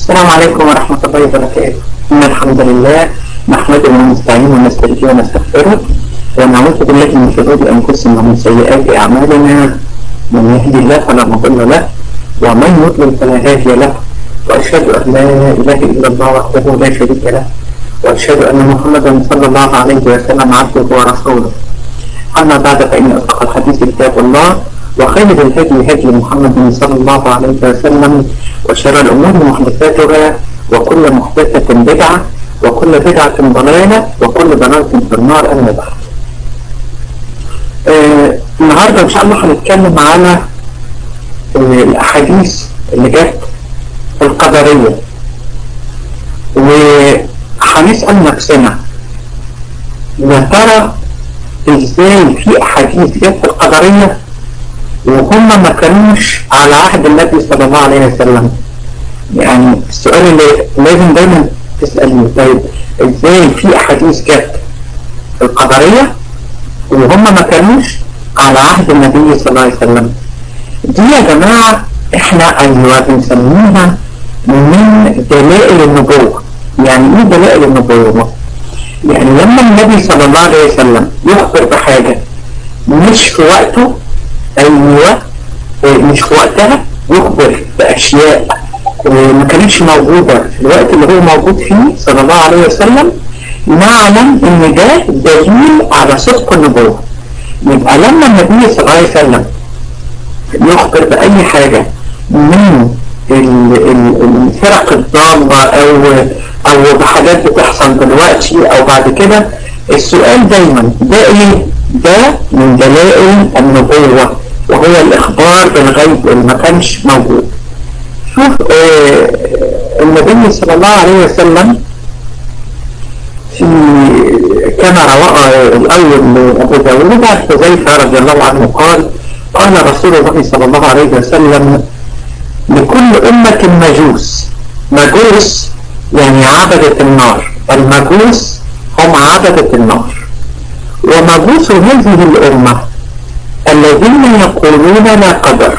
السلام عليكم ورحمة الله وبركاته إن الحمد لله نحمده ونستعينه ونستهديه ونستغفره ونعوذ بالله من شرور أنفسنا ومن سيئات أعمالنا من يهدي الله فلا مضل له ومن يضلل فلا هادي له وأشهد أن لا إله إلا الله وحده لا شريك له وأشهد أن محمدا صلى الله عليه وسلم عبده ورسوله أما بعد فإن أصدق الحديث كتاب الله وخير الهدي هدي محمد صلى الله عليه وسلم وشر الأمور محدثاتها وكل محدثة بدعة وكل بدعة ضلالة وكل ضلالة في النار أما بعد. آه النهاردة إن شاء الله هنتكلم على آه الأحاديث اللي جت القدرية وهنسأل نفسنا يا ترى ازاي في أحاديث جت القدرية وهم ما كانوش على عهد النبي صلى الله عليه وسلم يعني السؤال اللي لازم دايما تسألني طيب ازاي في احاديث جت القدرية وهم ما كانوش على عهد النبي صلى الله عليه وسلم دي يا جماعة احنا ايوه بنسميها من دلائل النبوة يعني ايه دلائل النبوة يعني لما النبي صلى الله عليه وسلم يخبر بحاجة مش في وقته ايوه مش في وقتها يخبر باشياء ما كانتش موجودة في الوقت اللي هو موجود فيه صلى الله عليه وسلم نعلم ان ده دليل على صدق النبوة يبقى لما النبي صلى الله عليه وسلم يخبر بأي حاجة من الفرق الضالة او او بحاجات بتحصل دلوقتي او بعد كده السؤال دايما ده ايه ده من دلائل النبوة وهو الإخبار بالغيب اللي ما كانش موجود شوف آه النبي صلى الله عليه وسلم في كما رواه الأول أبو داود عن حذيفة رضي الله عنه قال قال رسول الله صلى الله عليه وسلم لكل أمة مجوس مجوس يعني عبدة النار المجوس هم عبدة النار ومجوس هذه الأمة الذين يقولون لا قدر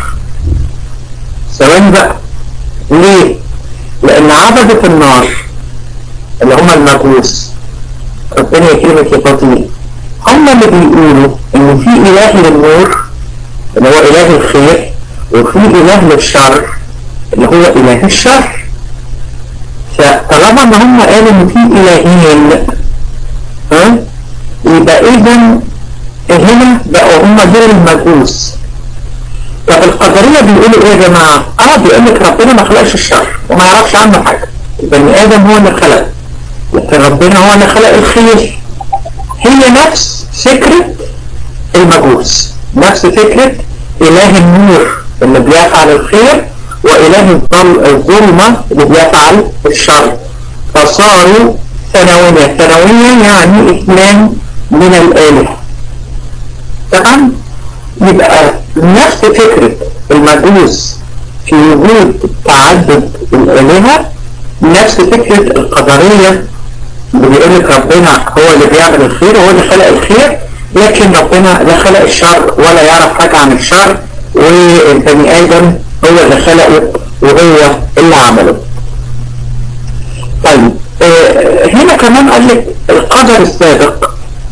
ثواني بقى ليه؟ لأن عبدة النار اللي هم المجوس ربنا يكرمك يا فاطمة هم اللي بيقولوا إن في إله للنور اللي هو إله الخير وفي إله للشر اللي هو إله الشر فطالما إن هم قالوا إن في إلهين ها يبقى إذا هنا بقوا هم دول المجوس طب القدرية بيقولوا ايه يا جماعة اه بيقول لك ربنا ما خلقش الشر وما يعرفش عنه حاجة البني ادم هو اللي خلق لكن ربنا هو اللي خلق الخير هي نفس فكرة المجوس نفس فكرة اله النور اللي بيفعل الخير واله الظلمة اللي بيفعل الشر فصاروا ثانوية ثانوية يعني اثنان من الآلهة تمام يبقى نفس فكرة المجوس في وجود تعدد الآلهة نفس فكرة القدرية اللي بيقول لك ربنا هو اللي بيعمل الخير هو اللي خلق الخير لكن ربنا لا خلق الشر ولا يعرف حاجة عن الشر والبني آدم هو اللي خلقه وهو اللي عمله طيب آه هنا كمان قال لك القدر السابق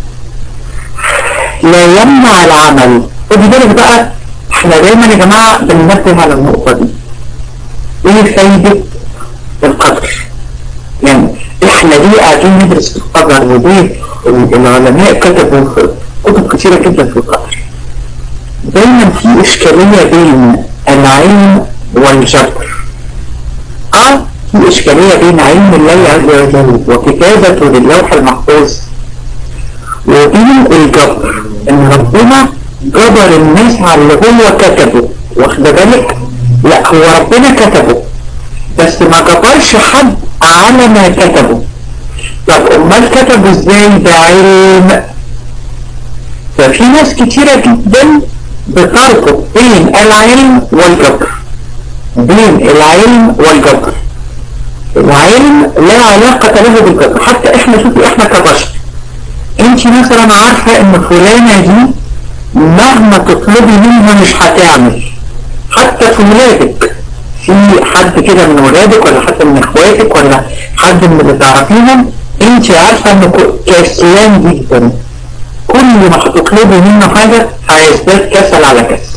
لا يمنع العمل ودي بالك بقى احنا دايما يا جماعة بننبه على النقطة دي ايه فايدة القدر يعني احنا ليه قاعدين ندرس في القدر وليه العلماء كتبوا كتب كتيرة جدا في القدر دايما في اشكالية بين العلم والجبر اه في اشكالية بين علم الله عز وجل وكتابته للوح المحفوظ وبين الجبر ان ربنا جبر الناس على اللي هو كتبه واخد بالك لا هو ربنا كتبه بس ما جبرش حد على ما كتبه طب امال كتبه ازاي بعلم ففي ناس كتيرة جدا بتربط بين العلم والجبر بين العلم والجبر العلم لا علاقة له بالجبر حتى احنا شوفي احنا كبشر انت مثلا عارفة ان فلانة دي مهما تطلبي منها مش هتعمل حتى في ولادك في حد كده من ولادك ولا حتى من اخواتك ولا حد من اللي تعرفيهم انت عارفة انه كسلان جدا كل ما هتطلبي منه حاجة هيزداد كسل على كسل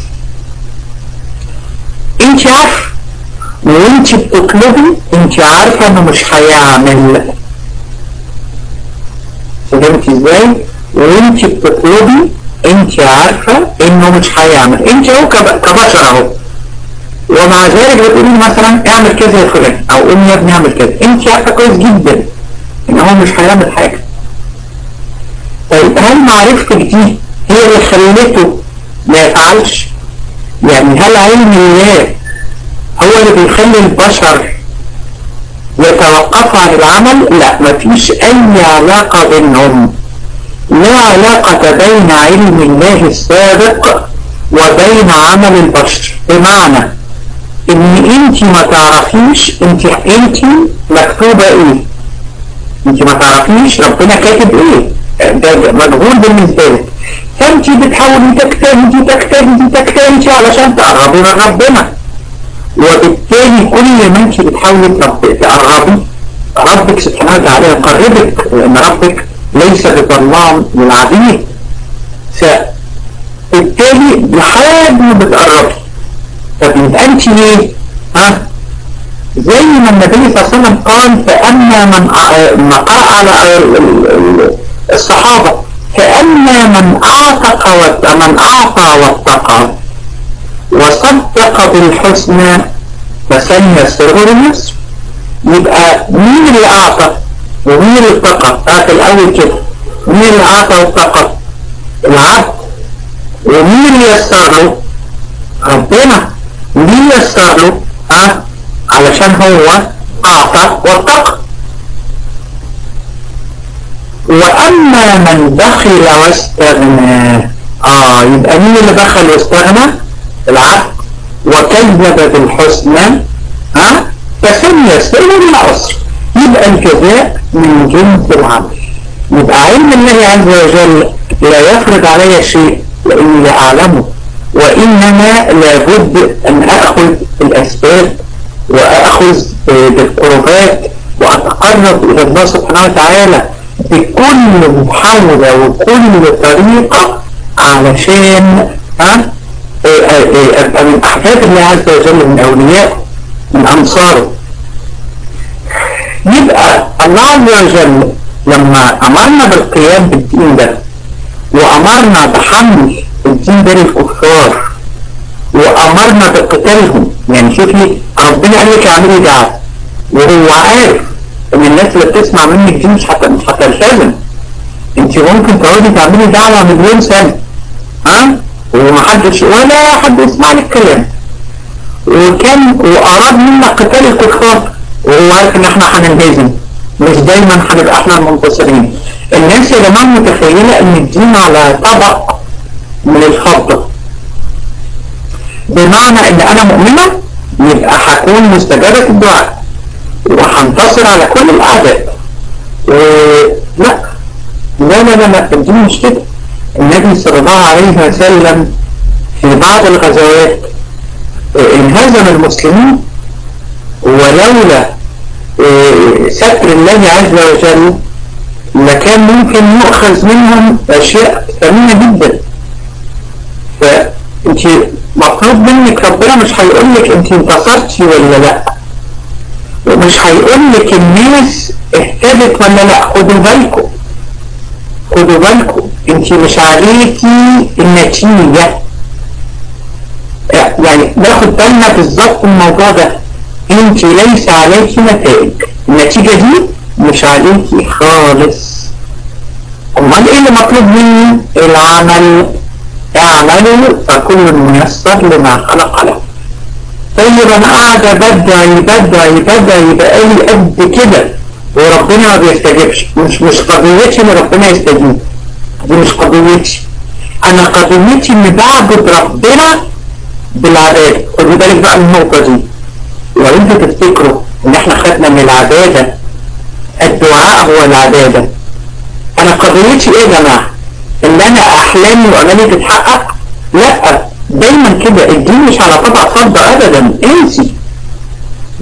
انت عارفة وانت بتطلبي انت عارفة انه مش هيعمل فهمتي ازاي وانت بتطلبي انت عارفة انه مش هيعمل انت اهو كبشر اهو ومع ذلك بتقولي مثلا اعمل كذا يا فلان او قوم يا ابني اعمل كذا انت عارفة كويس جدا ان هو مش هيعمل حاجة طيب هل معرفتك دي هي اللي خلته ما يفعلش يعني هل علم الله هو اللي بيخلي البشر يتوقفوا عن العمل لا مفيش اي علاقة بينهم لا علاقة بين علم الله السابق وبين عمل البشر بمعنى ان انت ما تعرفيش انت انت مكتوبة ايه انت ما تعرفيش ربنا كاتب ايه ده مجهول بالنسبة لك فانت بتحاولي تجتهدي تجتهدي تجتهدي علشان تقربي من ربنا وبالتالي كل ما انت بتحاولي تقربي ربك سبحانه وتعالى يقربك لان ربك ليس بظلام للعبيد فبالتالي لحد ما بتقربي طب يبقى انت ايه ها زي ما النبي صلى الله عليه وسلم قال فأما من ما قرأ على الصحابة فأما من أعتق من أعطى واتقى وصدق بالحسنى فسنيسره لليسر يبقى مين اللي أعطى ومين اللي اتقى هات الأول كده مين اللي أعطى واتقى العبد ومين اللي يسر له ربنا مين يسر له ها علشان هو أعطى واتقى وأما من بخل واستغنى آه يبقى مين اللي بخل واستغنى العبد وكذب بالحسنى ها فسنيسره للعسر يبقى الجزاء من جنس العمل يبقى علم الله عز وجل لا يفرض علي شيء لأني لا أعلمه وإنما لابد أن أخذ الأسباب وأخذ بالقربات وأتقرب إلى الله سبحانه وتعالى بكل محاولة وكل طريقة علشان ها أبقى من أحباب الله عز وجل من أوليائه من أنصاره يبقى الله عز وجل لما أمرنا بالقيام بالدين ده وأمرنا بحمل الدين ده للكفار وأمرنا بقتالهم يعني شوفي ربنا قال لك اعملي دعوة وهو عارف ان الناس اللي بتسمع منك دي مش حتى مش هتلتزم انت ممكن تقعدي تعملي دعوة مليون سنة ها ومحدش ولا حد يسمع لك كلام وكان واراد منا قتال الكفار وهو عارف ان احنا هننهزم مش دايما هنبقى احنا المنتصرين الناس يا جماعه متخيله ان الدين على طبق من الفضه بمعنى ان انا مؤمنه يبقى هكون مستجابه الدعاء وهنتصر على كل الاعداء لا لا لا لا لا الدين مش كده النبي صلى الله عليه وسلم في بعض الغزوات انهزم المسلمين ولولا ستر الله عز وجل لكان ممكن يؤخذ منهم اشياء ثمينة جدا فانت مطلوب منك ربنا مش هيقول لك انت انتصرتي ولا لا ومش هيقول لك الناس اهتدت ولا لا خدوا بالكم خدوا بالكم انت مش عليكي النتيجة يعني ناخد بالنا بالظبط الموضوع ده انت ليس عليكي نتائج النتيجة دي مش عليكي خالص امال ايه اللي مطلوب مني العمل اعملوا فكل ميسر لما خلق له طيب انا قاعد بدعي بدعي بدعي بقالي قد كده وربنا ما بيستجيبش مش مش قضيتي ان ربنا يستجيب دي مش قضيتي انا قضيتي اني بعبد ربنا بالعبادة خدوا بالك بقى من النقطة دي لو انتوا تفتكروا ان احنا خدنا من العبادة الدعاء هو العبادة انا قضيتي ايه يا جماعة ان انا احلامي وامالي تتحقق لا دايما كده الدين مش على طبق فضة ابدا انسي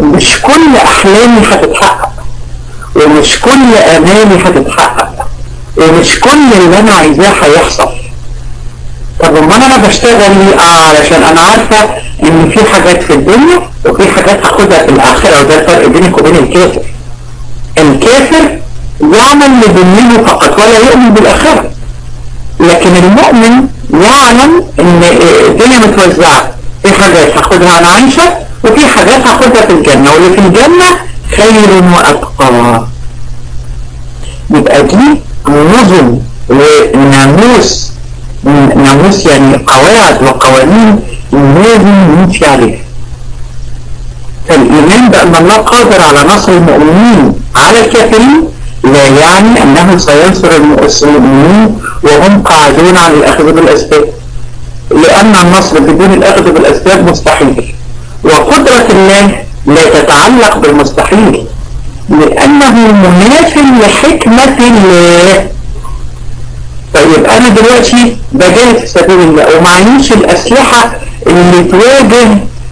مش كل احلامي هتتحقق ومش كل امالي هتتحقق ومش كل اللي انا عايزاه هيحصل طب امال انا بشتغل ليه اه علشان انا عارفه ان في حاجات في الدنيا وفي حاجات هاخدها في الاخره وده الفرق بينك وبين الكافر الكافر يعمل لدنياه فقط ولا يؤمن بالاخره لكن المؤمن يعلم ان الدنيا متوزعه في حاجات هاخدها انا عايشه وفي حاجات هاخدها في الجنه واللي في الجنه خير وابقى يبقى دي نظم وناموس ناموس يعني قواعد وقوانين لازم نمشي عليها فالإيمان بأن الله قادر على نصر المؤمنين على الكافرين لا يعني أنه سينصر المؤمنين وهم قاعدون على الأخذ بالأسباب لأن النصر بدون الأخذ بالأسباب مستحيل وقدرة الله لا تتعلق بالمستحيل لأنه مناف لحكمة الله طيب أنا دلوقتي بجاهد في سبيل الله ومعيش الأسلحة اللي تواجه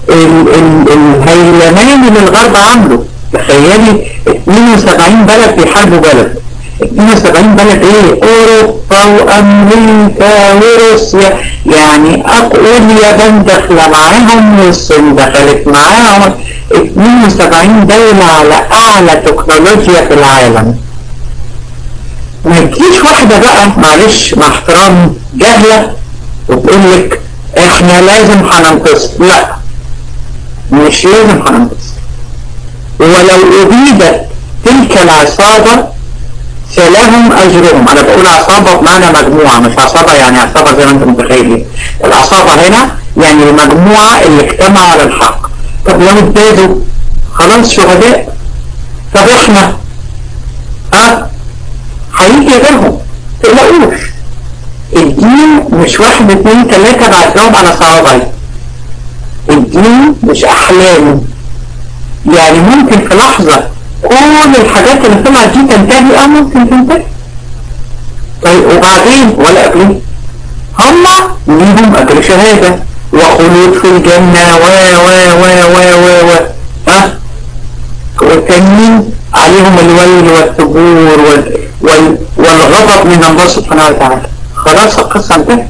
الهيلمان اللي الغرب عامله تخيلي 72 بلد بيحاربوا بلد 72 بلد ايه اوروبا وامريكا وروسيا يعني اقول اليابان داخله معاهم والصين دخلت معاهم 72 دولة على اعلى تكنولوجيا في العالم ما تجيش واحدة بقى معلش مع احترامي جاهلة وتقول لك احنا لازم هننتصر لا مش لازم هننتصر ولو أبيدت تلك العصابة فلهم أجرهم أنا بقول عصابة بمعنى مجموعة مش عصابة يعني عصابة زي ما أنت متخيل العصابة هنا يعني المجموعة اللي اجتمعوا على الحق طب لو ابتدوا خلاص شهداء طب احنا ها هيجي غيرهم تقلقوش الدين مش واحد اتنين تلاتة بعتهم على صوابعي الدين مش أحلام يعني ممكن في لحظة كل الحاجات اللي طلعت دي تنتهي اه ممكن تنتهي طيب وبعدين ولا قبلين هما ليهم أجر شهادة وخلود في الجنة و و و و و و ها والتانيين عليهم الويل والثبور وال وال والغضب من الله سبحانه وتعالى خلاص القصة انتهت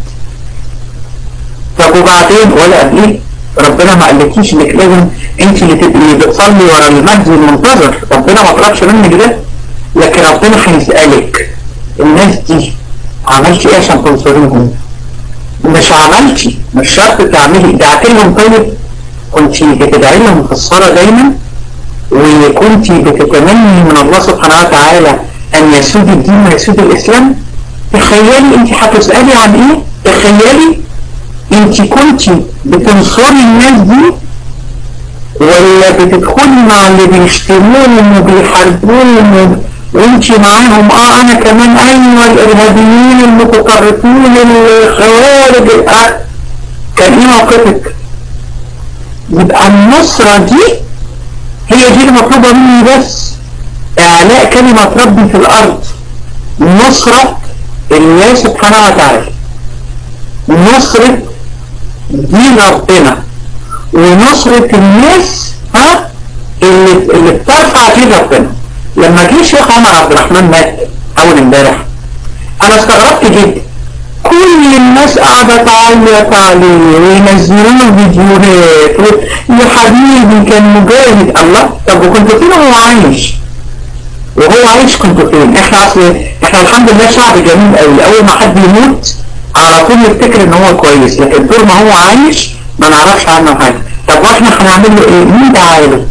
طب وبعدين ولا قبلين ربنا ما قالكيش انك لازم انت اللي تبقي بتصلي ورا المهدي المنتظر ربنا ما طلبش منك ده لكن ربنا هيسألك الناس دي عملتي ايه عشان تنصريهم مش عملتي مش شرط تعملي دعت لهم طيب كنت بتدعي لهم في الصلاة دايما وكنت بتتمني من الله سبحانه وتعالى ان يسود الدين ويسود الاسلام تخيلي انت هتسألي عن ايه تخيلي انت كنت بتنصري الناس دي ولا بتدخلي مع اللي بيشتموهم وبيحاربوهم وانت معاهم اه انا كمان ايوه الارهابيين المتطرفين الخوارج الأ... كان ايه موقفك يبقى النصرة دي هي دي المطلوبة مني بس اعلاء كلمة ربي في الارض نصرة الله سبحانه وتعالى نصرة دين ربنا ونصرة الناس ها اللي, اللي بترفع دين ربنا لما جه شيخ عمر عبد الرحمن مات اول امبارح انا استغربت جدا كل الناس قاعدة تعيط عليه وينزلوا له فيديوهات يا حبيبي كان مجاهد الله طب وكنت فين وهو عايش وهو عايش كنت فين احنا اصل احنا الحمد لله شعب جميل قوي اول ما حد يموت على طول يفتكر ان هو كويس لكن طول ما هو عايش ما نعرفش عنه حاجة طب واحنا هنعمل له ايه مين دعا له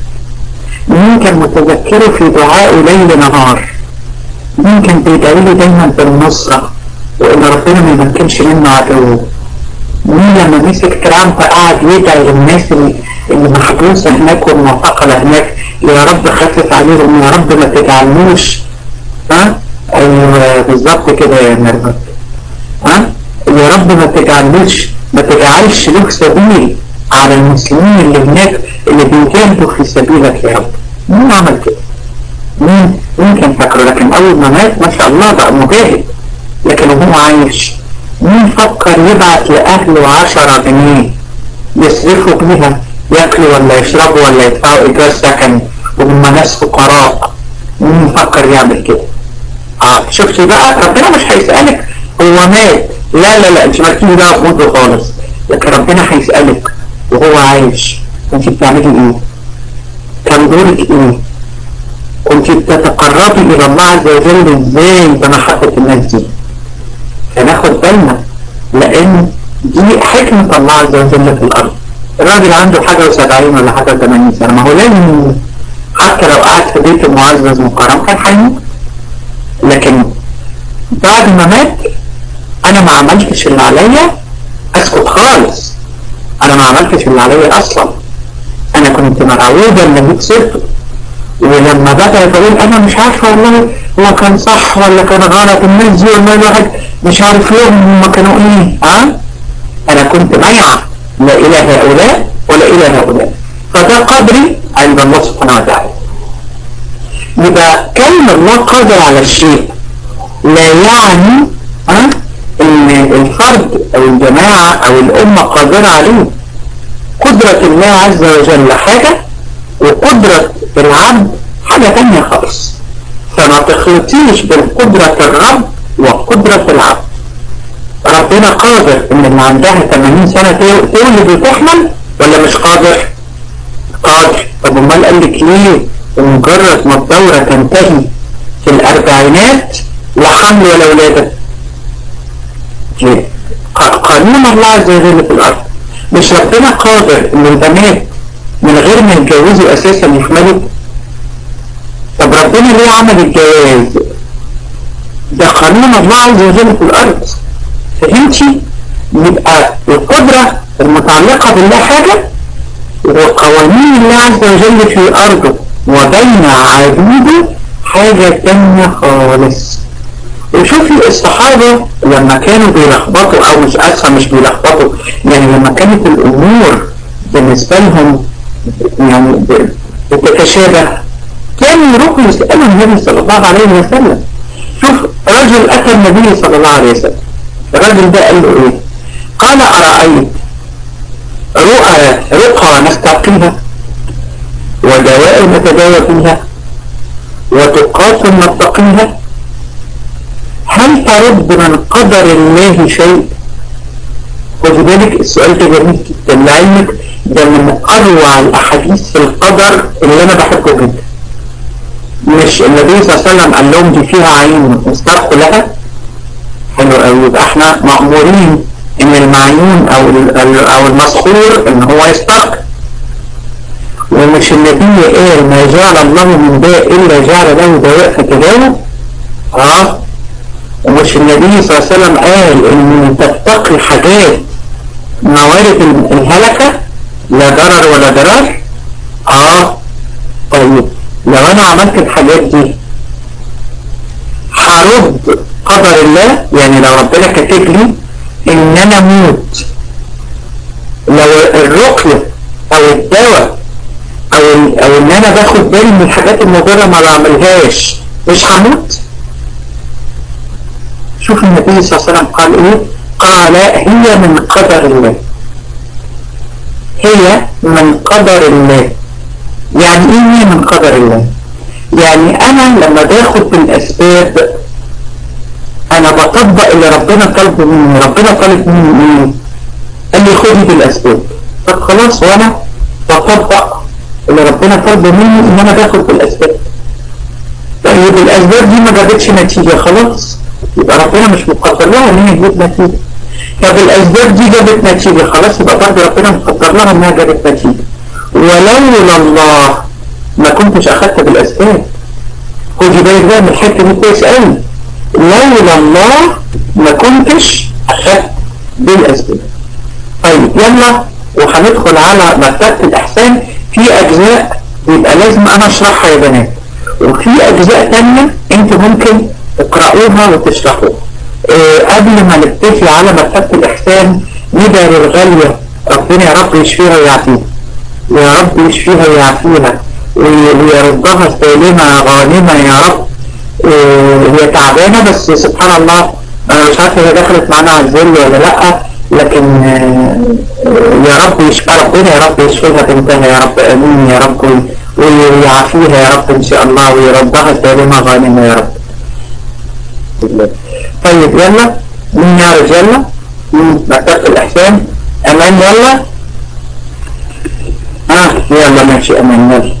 مين كان متذكره في دعائه ليل نهار مين كان بيدعي له دايما بالنصرة وان ربنا ما يمكنش منه عدوه مين لما مسك ترامب قعد يدعي للناس اللي, اللي محبوسة هناك والمعتقلة هناك يا رب خفف عليهم يا رب ما تجعلنوش ها ايوه بالظبط كده يا مرمت ها يا رب ما تجعلوش ما تجعلش له سبيل على المسلمين اللي هناك اللي بيجاهدوا في سبيلك يا رب مين عمل كده مين مين كان فاكره لكن اول ما مات ما شاء الله بقى مجاهد لكن وهو عايش مين فكر يبعت لاهله 10 جنيه يصرفوا بيها ياكلوا ولا يشربوا ولا يدفعوا ايجار سكن وهم ناس فقراء مين يفكر يعمل كده اه شفتي بقى ربنا مش هيسألك هو مات لا لا لا انت مالكيش دعوه بموته خالص لكن ربنا هيسألك وهو عايش انت بتعملي ايه كان دورك ايه كنت بتتقربي الى الله عز وجل ازاي بمحبة الناس دي فناخد بالنا لان دي حكمة الله عز وجل في الارض الراجل عنده حاجة وسبعين ولا حاجة وثمانين سنة ما هو لازم حتى لو قعد في بيت معزز مكرم كان هيموت لكن بعد ما مات انا ما عملتش اللي عليا اسكت خالص انا ما عملتش اللي عليا اصلا انا كنت مرعوبة ان اجيب سيرته ولما بدأ يقول انا مش عارفة والله هو كان صح ولا كان غلط الناس دي والله الواحد مش عارف لهم هم كانوا ايه ها أه؟ انا كنت ميعة لا الى هؤلاء ولا الى هؤلاء فده قدري عند الله سبحانه وتعالى يبقى كلمة الله قادر على الشيء لا يعني ها ان الفرد او الجماعة او الامة قادرة عليه قدرة الله عز وجل حاجة وقدرة العبد حاجة تانية خالص فما تخلطيش بين قدرة الرب وقدرة العبد ربنا قادر ان اللي عندها 80 سنة تولد وتحمل ولا مش قادر قادر طب امال قال لك ليه بمجرد ما الدورة تنتهي في الاربعينات لا حمل ولا ولادة قانون الله عز وجل في الارض مش ربنا قادر ان البنات من غير ما يتجوزوا اساسا يحملوا طب ربنا ليه عمل الجواز ده قانون الله عز وجل في الارض فهمتي يبقى القدرة المتعلقة بالله حاجة وقوانين الله عز وجل في أرضه وبين عبيده حاجة تانية خالص وشوفي الصحابة لما كانوا بيلخبطوا أو مش أسفة مش بيلخبطوا يعني لما كانت الأمور بالنسبة لهم يعني بتتشابه كانوا يروحوا يسألوا النبي صلى الله عليه وسلم شوف رجل أتى النبي صلى الله عليه وسلم الراجل ده قال له ايه قال أرأيت رؤى رقى نستعقلها ودواء نتداوى فيها وتقاط نتقيها هل ترد من قدر الله شيء خذ بالك السؤال ده جميل جدا لعلمك ده من أروع الأحاديث في القدر اللي أنا بحبه جدا مش النبي صلى الله عليه وسلم قال لهم دي فيها عين استرقوا لها حلو قوي يبقى احنا مأمورين ان المعيون او او المسحور ان هو يسترق ومش النبي قال ما جعل الله من داء الا جعل له دواء فتداوى اه ومش النبي صلى الله عليه وسلم قال ان تتقي حاجات موارد الهلكة لا ضرر ولا ضرار اه طيب لو انا عملت الحاجات دي هرد قدر الله يعني لو ربنا كاتب لي ان انا اموت لو الرقية او الدواء او او ان انا باخد بالي من الحاجات المضرة ما بعملهاش مش هموت شوف النبي صلى الله عليه وسلم قال ايه قال هي من قدر الله هي من قدر الله يعني ايه هي من قدر الله يعني انا لما باخد بالاسباب انا بطبق اللي ربنا طلبه مني ربنا طلب مني ايه قال لي خدي بالاسباب طب خلاص وانا بطبق اللي ربنا طلبه مني ان انا باخد بالاسباب طيب الاسباب دي ما جابتش نتيجة خلاص يبقى ربنا مش مقدر لها ان هي تجيب نتيجة طب الاسباب دي جابت نتيجة خلاص يبقى برضه ربنا مقدر لها انها جابت نتيجة ولولا الله ما كنتش اخدت بالاسباب خدي بالك بقى من الحته دي كويس قوي لولا الله ما كنتش اخدت بالاسباب طيب يلا وهندخل على مرتبة الاحسان في اجزاء بيبقى لازم انا اشرحها يا بنات وفي اجزاء تانية انت ممكن تقرأوها وتشرحوها اه قبل ما نتفي على مرتبة الاحسان ندى للغالية ربنا يا رب يشفيها ويعافيها يا رب يشفيها ويعافيها ويردها سالمة غانمة يا رب اه هي تعبانة بس سبحان الله انا مش عارفة هي دخلت معانا على الظل ولا لا لكن يا رب يشفى ربنا يا رب يشفيها بنتها يا رب امين يا رب ويعافيها يا رب ان شاء الله ويردها سالمة غانمة يا رب طيب يلا مين يا رجالنا مين مكتبة الإحسان أمان يلا آه يلا ماشي أمان يلا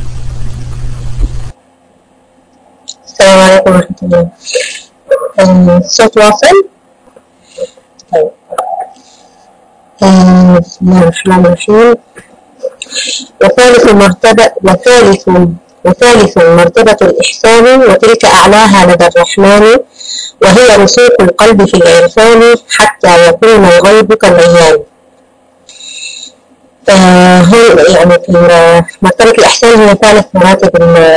السلام عليكم ورحمة الله الصوت واصل؟ طيب بسم الله الرحمن الرحيم وثالث مرتبة وثالث وثالث مرتبة الإحسان وتلك أعلاها لدى الرحمن وهي رسوخ القلب في العرفان حتى يكون الغيب كالعيان آه يعني في مرتبة الإحسان هي ثالث مراتب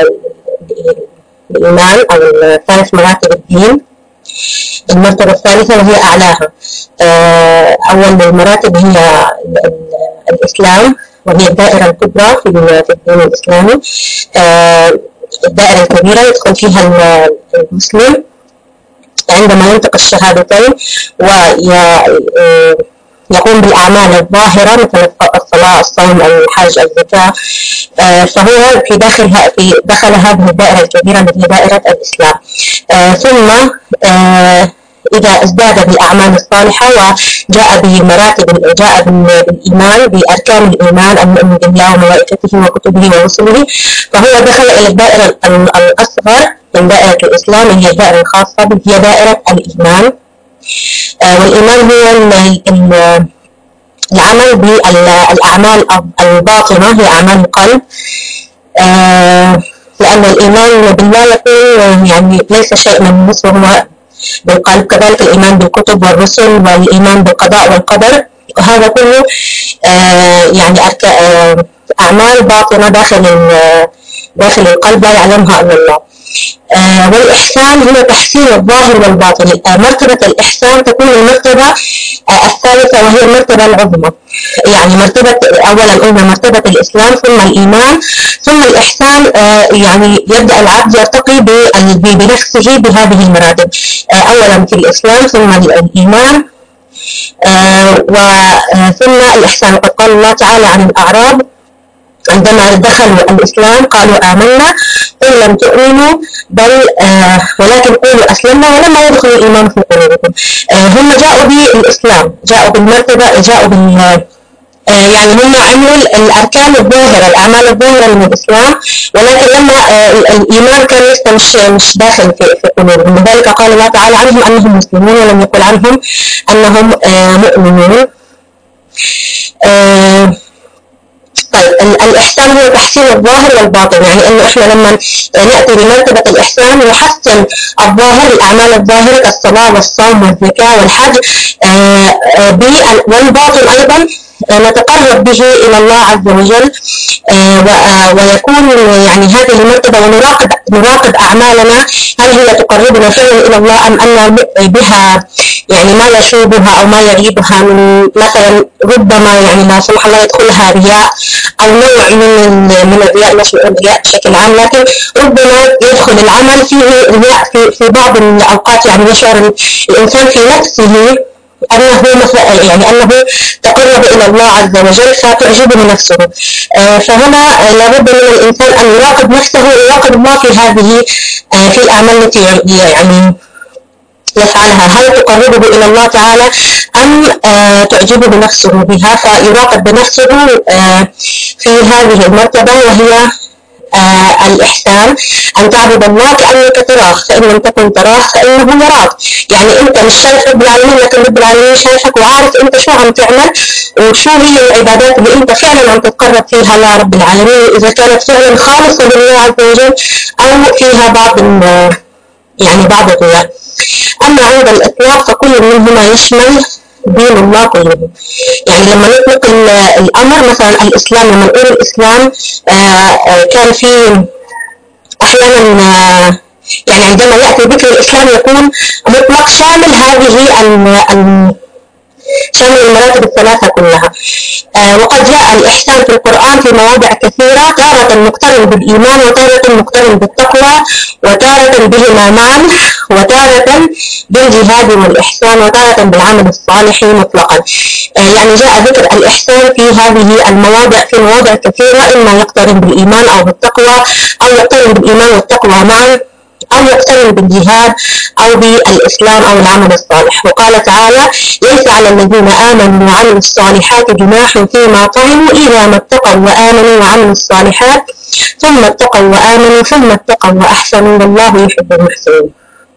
الإيمان أو ثالث مراتب الدين المرتبة الثالثة وهي أعلاها آه أول المراتب هي الإسلام وهي الدائرة الكبرى في الدين الإسلامي آه الدائرة الكبيرة يدخل فيها المسلم عندما ينطق الشهادتين ويقوم بالأعمال الظاهرة مثل الصلاة الصوم الحج الزكاة فهو في داخل في دخل هذه الدائرة الكبيرة التي هي دائرة الإسلام ثم إذا ازداد بالأعمال الصالحة وجاء بمراتب جاء بالإيمان بأركان الإيمان المؤمن بالله وملائكته وكتبه ورسله فهو دخل إلى الدائرة الأصغر من دائرة الإسلام هي الدائرة الخاصة هي دائرة الإيمان والإيمان هو العمل بالأعمال الباطنة هي أعمال القلب لأن الإيمان بالله يكون يعني ليس شيء ملموس وهو بالقلب كذلك الإيمان بالكتب والرسل والإيمان بالقضاء والقدر وهذا كله يعني أعمال باطنة داخل داخل القلب لا يعلمها إلا الله آه والإحسان هو تحسين الظاهر والباطن آه مرتبة الإحسان تكون المرتبة آه الثالثة وهي المرتبة العظمى يعني مرتبة أولا قلنا مرتبة الإسلام ثم الإيمان ثم الإحسان يعني يبدأ العبد يرتقي بنفسه بهذه المراتب أولا في الإسلام ثم الإيمان وثم الإحسان وقد قال الله تعالى عن الأعراب عندما دخلوا الإسلام قالوا آمنا قل لم تؤمنوا بل آه ولكن قولوا أسلمنا ولما يدخل الإيمان في قلوبكم آه هم جاءوا بالإسلام جاءوا بالمرتبة جاءوا بال آه يعني هم عملوا الأركان الظاهرة الأعمال الظاهرة من الإسلام ولكن لما الإيمان كان لسه مش مش داخل في في قلوبهم لذلك قال الله تعالى عنهم أنهم مسلمون ولم يقل عنهم أنهم مؤمنون طيب الإحسان هو تحسين الظاهر والباطن يعني إنه إحنا لما نأتي بمرتبة الإحسان نحسن الظاهر الأعمال الظاهرة كالصلاة والصوم والزكاة والحج والباطن أيضا نتقرب به إلى الله عز وجل ويكون يعني هذه المرتبة ونراقب نراقب أعمالنا هل هي تقربنا فعلا إلى الله أم أن بها يعني ما يشوبها أو ما يغيبها من مثلا ربما يعني لا سمح الله يدخلها رياء أو نوع من من الرياء مش الرياء بشكل عام لكن ربما يدخل العمل فيه رياء في في بعض الأوقات يعني يشعر الإنسان في نفسه أنه مثلا يعني أنه تقرب إلى الله عز وجل فتعجبه نفسه فهنا لابد من الإنسان أن يراقب نفسه ويراقب الله في هذه في الأعمال التي يعني يفعلها هل تقربه إلى الله تعالى أم تعجبه نفسه بها فيراقب بنفسه في هذه المرتبة وهي آه الإحسان أن تعبد الله كأنك تراه فإن لم تكن تراه فإنه يراك يعني أنت مش شايف رب العالمين لكن رب العالمين شايفك وعارف أنت شو عم تعمل وشو هي العبادات اللي أنت فعلا عم تتقرب فيها لرب العالمين إذا كانت فعلا خالصة لله عز وجل أو فيها بعض يعني بعض الرياء أما عند الإطلاق فكل منهما يشمل دين الله كله يعني لما نطلق الأمر مثلا الإسلام لما نقول الإسلام كان في أحيانا يعني عندما يأتي ذكر الإسلام يكون مطلق شامل هذه شامل المراتب الثلاثة كلها آه وقد جاء الإحسان في القرآن في مواضع كثيرة تارة مقترن بالإيمان وتارة مقترن بالتقوى وتارة بهما معا وتارة بالجهاد والإحسان وتارة بالعمل الصالح مطلقا آه يعني جاء ذكر الإحسان في هذه المواضع في مواضع كثيرة إما يقترن بالإيمان أو بالتقوى أو يقترن بالإيمان والتقوى معا أو يقترن بالجهاد أو بالإسلام أو العمل الصالح وقال تعالى ليس على الذين آمنوا وعملوا الصالحات جناح فيما طعموا إذا ما اتقوا وآمنوا وعملوا الصالحات ثم اتقوا وآمنوا ثم اتقوا وأحسنوا والله يحب المحسنين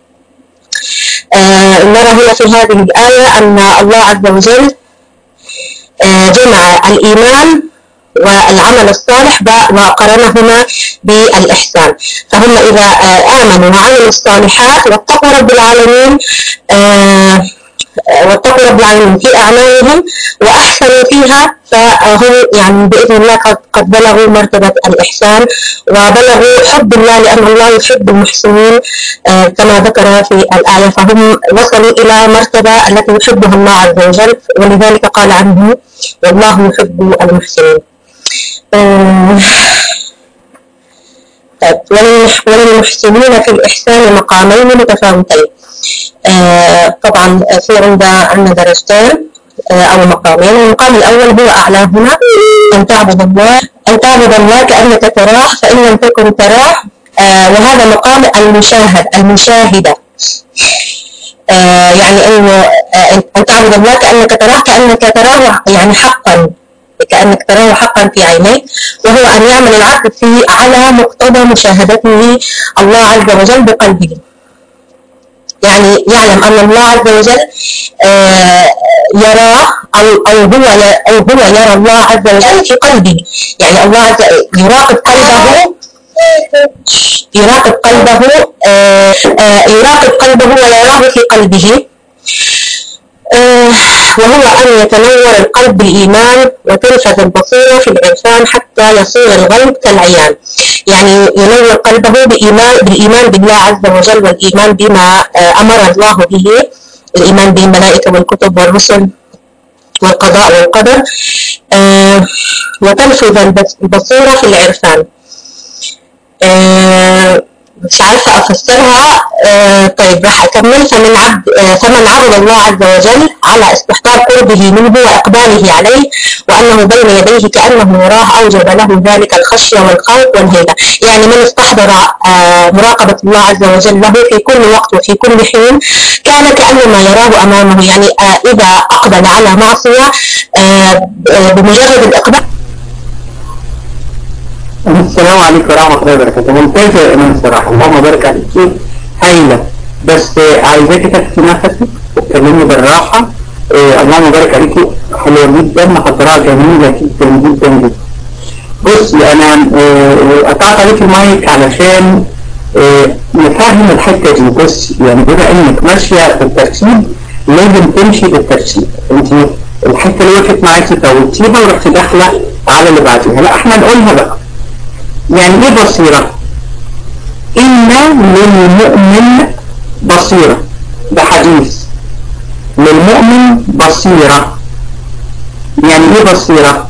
آه نرى هنا في هذه الآية أن الله عز وجل آه جمع الإيمان والعمل الصالح وقرنهما بالإحسان فهم إذا آمنوا وعملوا الصالحات واتقوا رب العالمين واتقوا رب العالمين في أعمالهم وأحسنوا فيها فهم يعني بإذن الله قد بلغوا مرتبة الإحسان وبلغوا حب الله لأن الله يحب المحسنين كما ذكر في الآية فهم وصلوا إلى مرتبة التي يحبها الله عز وجل ولذلك قال عنه والله يحب المحسنين وللمحسنين في الإحسان مقامين متفاوتين طبعا في عند عندنا درجتين أو مقامين المقام الأول هو أعلاهما أن تعبد الله أن تعبد الله كأنك تراه فإن لم تكن تراه وهذا مقام المشاهد المشاهدة يعني أن أن تعبد الله كأنك تراه كأنك تراه يعني حقا كأنك تراه حقا في عينيك وهو أن يعمل العبد في على مقتضى مشاهدته الله عز وجل بقلبه يعني يعلم أن الله عز وجل يراه أو أو هو أو هو يرى الله عز وجل في قلبه يعني الله عز يراقب قلبه يراقب قلبه يراقب قلبه ويراه في قلبه وهو أن يتنور القلب بالإيمان وتنفذ البصيرة في العرفان حتى يصير الغيب كالعيان يعني ينور قلبه بإيمان بالإيمان بالله عز وجل والإيمان بما أمر الله به الإيمان بالملائكة والكتب والرسل والقضاء والقدر وتنفذ البصيرة في العرفان مش عارفة أفسرها آه طيب راح أكمل فمن عبد آه فمن عبد الله عز وجل على استحضار قربه منه وإقباله عليه وأنه بين يديه كأنه يراه أوجب له ذلك الخشية والخوف والهيبة يعني من استحضر آه مراقبة الله عز وجل له في كل وقت وفي كل حين كان كأنما يراه أمامه يعني إذا أقبل على معصية بمجرد الإقبال السلام عليكم ورحمة الله وبركاته ممتازة يا إمام الصراحة اللهم بارك عليك هايلة بس عايزاكي تاخدي نفسك وتكلمي بالراحة إيه اللهم بارك عليك حلوة جدا محاضرة جميلة جدا جدا جدا بصي أنا إيه قطعت عليك المايك علشان إيه نفهم الحتة دي بص يعني بما إنك ماشية بالترتيب لازم تمشي بالترتيب أنت الحتة اللي وقفت معاكي فوتيها ورحتي داخلة على اللي بعديها لا احنا نقولها بقى يعني ايه بصيرة إن للمؤمن بصيرة ده حديث للمؤمن بصيرة يعني ايه بصيرة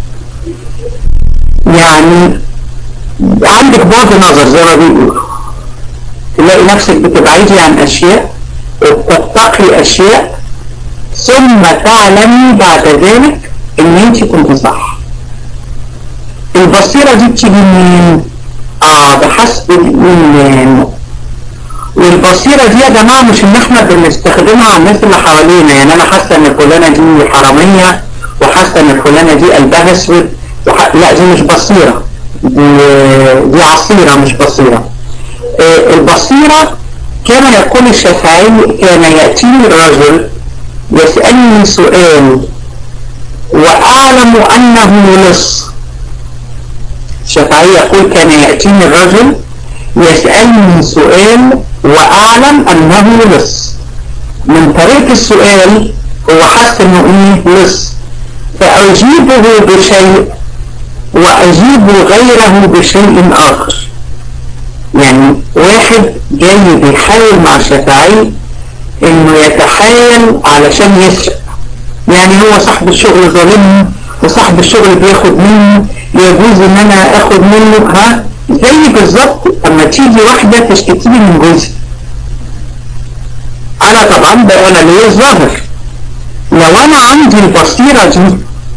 يعني عندك بعد نظر زي ما بيقولوا تلاقي نفسك بتبعدي عن أشياء وبتتقي أشياء ثم تعلمي بعد ذلك ان انت كنت صح البصيرة دي بتيجي منين؟ اه بحسب الايمان والبصيرة دي يا جماعة مش ان احنا بنستخدمها على الناس اللي حوالينا يعني انا حاسة ان فلانة دي حرامية وحاسة ان فلانة دي قلبها اسود وح... لا دي مش بصيرة دي, دي عصيرة مش بصيرة آه البصيرة كان يقول الشافعي كان يأتيني الرجل يسألني سؤال وأعلم أنه لص الشافعي يقول كان يأتيني الرجل يسألني سؤال وأعلم أنه لص من طريقة السؤال هو حس أنه إيه لص فأجيبه بشيء وأجيب غيره بشيء آخر يعني واحد جاي بيحاول مع الشافعي انه يتحايل علشان يسرق يعني هو صاحب الشغل ظالمني وصاحب الشغل بياخد مني يجوز ان انا اخد منه ها زي بالظبط اما تيجي واحدة تشتكي من جوزي انا طبعا بقى انا ليا الظاهر لو انا عندي البصيرة دي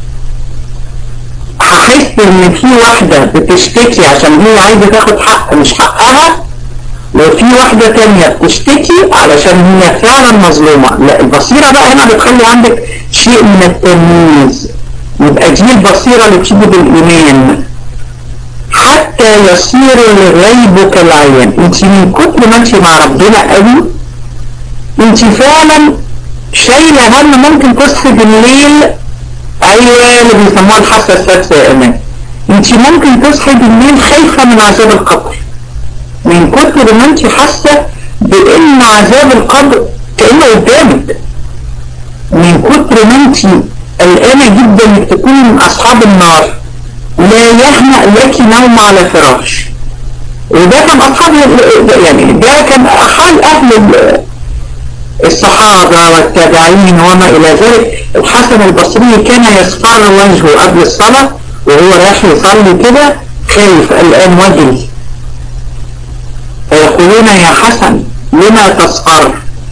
هحس ان في واحدة بتشتكي عشان هي عايزة تاخد حق مش حقها وفي واحدة تانية بتشتكي علشان هي فعلا مظلومة لا البصيرة بقى هنا بتخلي عندك شيء من التمييز يبقى دي البصيرة اللي بتيجي بالإيمان حتى يصير الغيب كالعين انت من كتر ما انت مع ربنا قوي انت فعلا شايلة هم ممكن تصحي بالليل ايوه اللي بيسموها الحاسة السادسة يا امان انت ممكن تصحي بالليل خايفة من عذاب القبر من كتر ما انت حاسة بان عذاب القبر كأنه قدامك من كتر ما انت قلقانة جدا انك تكوني من اصحاب النار لا يهنأ لك نوم على فراش وده كان اصحاب يعني ده كان حال اهل الصحابة والتابعين وما الى ذلك الحسن البصري كان يصفر وجهه قبل الصلاة وهو رايح يصلي كده خايف الان وجهي فيقولون يا حسن لما تصفر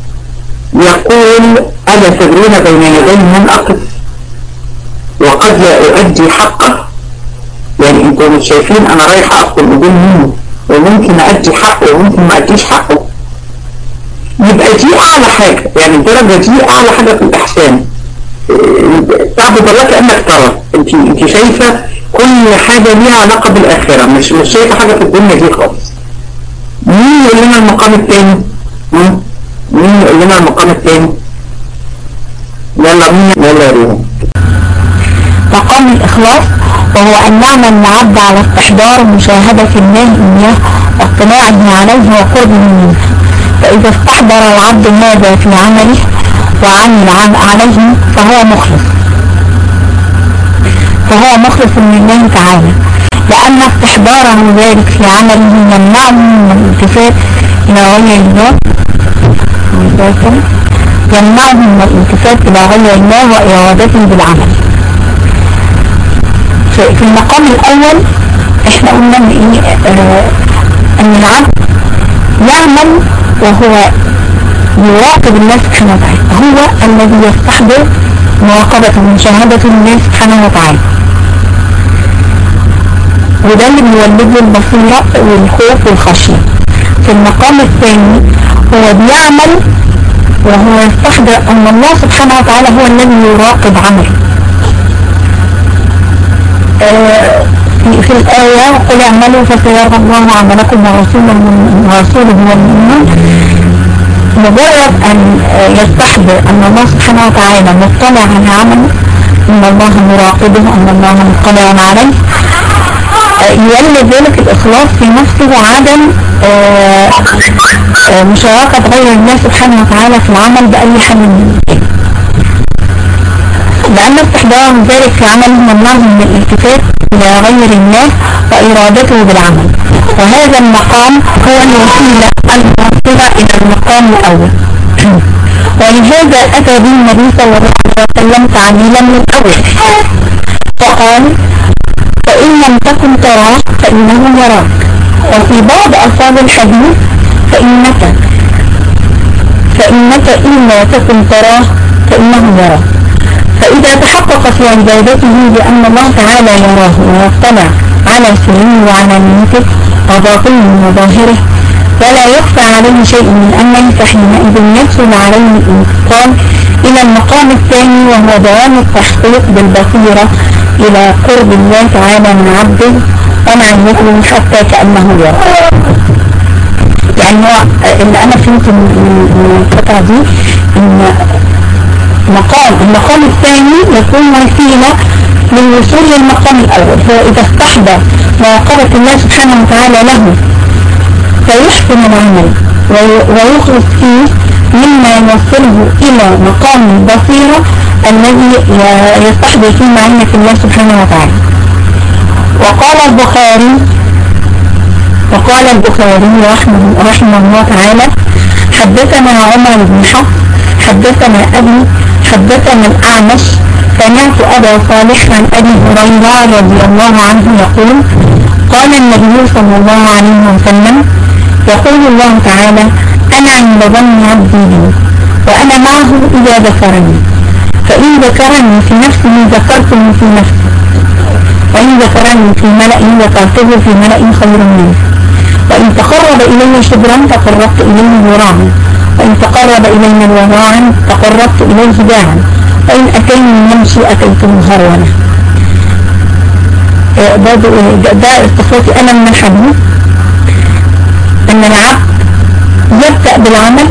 يقول ألا تدرون بين يدي من أقف وقد لا أؤدي حقه يعني انتوا مش شايفين انا رايح اقف قدام منه وممكن ادي حقه وممكن ما اديش حقه يبقى دي اعلى حاجة يعني الدرجة دي اعلى حاجة في الاحسان تعبد الله كأنك ترى انت انت شايفة كل حاجة ليها علاقة بالاخرة مش مش شايفة حاجة في الدنيا دي خالص مين يقول لنا المقام الثاني مين يقول لنا المقام الثاني يلا مين يلا يا ريم مقام الإخلاص وهو أن نعمل العبد على استحضار مشاهدة الله إياه واطلاعه عليه وقربه منه فإذا استحضر العبد هذا في عمله وعمل عليه فهو مخلص فهو مخلص لله تعالى لأن استحضاره ذلك في عمله يمنعه من الالتفات إلى غير الله يمنعه من الالتفات إلى غير الله وإرادته بالعمل في المقام الأول احنا قلنا ان ايه اه ان العبد يعمل وهو يراقب الله سبحانه وتعالى هو الذي يستحضر مراقبة ومشاهدة الله سبحانه وتعالى وده اللي بيولد له البصيرة والخوف والخشية في المقام الثاني هو بيعمل وهو يستحضر ان الله سبحانه وتعالى هو الذي يراقب عمله في, في الآية قل اعملوا فسيرى الله عملكم ورسوله ورسوله والمؤمنون مجرد أن يستحضر أن الله سبحانه وتعالى مطلع على عمله أن الله مراقبه أن الله مطلع عليه يولد ذلك الإخلاص في نفسه وعدم مشاركة غير الله سبحانه وتعالى في العمل بأي حال من لأن استحضار ذلك في عمله ممنوع من الالتفات إلى غير الله وإرادته بالعمل وهذا المقام هو الوسيلة الموصلة إلى المقام الأول ولهذا أتى به النبي صلى الله عليه وسلم تعليلا من الأول فقال فإن لم تكن تراه فإنه يراك وفي بعض ألفاظ الحديث فإنك فإنك إن لا تكن تراه فإنه يراك فإذا تحقق في عبادته بأن الله تعالى يراه ويطلع على سره وعلى نيته وباطنه وظاهره ولا يخفى عليه شيء من أمره فحينئذ يدخل عليه الانتقال إلى المقام الثاني وهو دوام التحقيق بالبصيرة إلى قرب الله تعالى من عبده ومعيته حتى كأنه يرى يعني هو اللي أنا فهمت من القطعة دي إن مقام المقام الثاني يكون وسيلة للوصول للمقام الأول هو إذا استحضر مراقبة الله سبحانه وتعالى له فيحسن العمل ويخلص فيه مما يوصله إلى مقام البصيرة الذي يستحضر فيه معينة الله سبحانه وتعالى وقال البخاري وقال البخاري رحمه, رحمه الله تعالى حدثنا عمر بن حفص حدثنا أبي حدثنا الأعمش سمعت أبا صالح عن أبي هريرة رضي الله عنه يقول قال النبي صلى الله عليه وسلم يقول الله تعالى أنا عند ظن عبدي بي وأنا معه إذا ذكرني فإن ذكرني في نفسه ذكرته في نفسي وإن ذكرني في ملأ ذكرته في ملأ خير منه وإن تقرب إلي شبرا تقربت إليه ذراعا وإن تقرب إلينا ذراعا تقربت إليه باعا وإن أتيني يمشي أتيته هرولا ده, ده, ده استفادتي أنا من الحديث أن العبد يبدأ بالعمل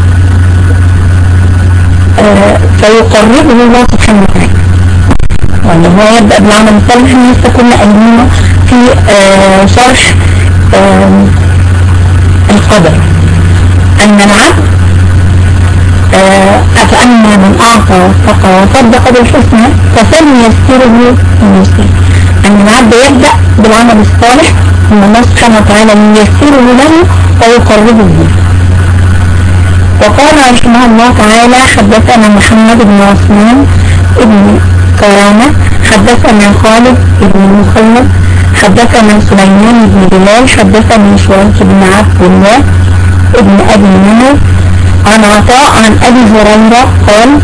آه فيقربه الله سبحانه وتعالى وأن هو يبدأ بالعمل الصالح لسه كنا قايلينه في آه شرح آه القدر أن العبد فأما من أعطى واتقى وصدق بالحسنى فسنيسره لليسر أن العبد يبدأ بالعمل الصالح ثم الله سبحانه وتعالى ييسره له ويقربه به وقال رحمه الله تعالى حدثنا محمد بن عثمان ابن كرامة حدثنا خالد بن مخلد حدثنا سليمان بن بلال حدثني شريك بن عبد الله ابن أبي نمر عن عطاء عن أبي هريرة قال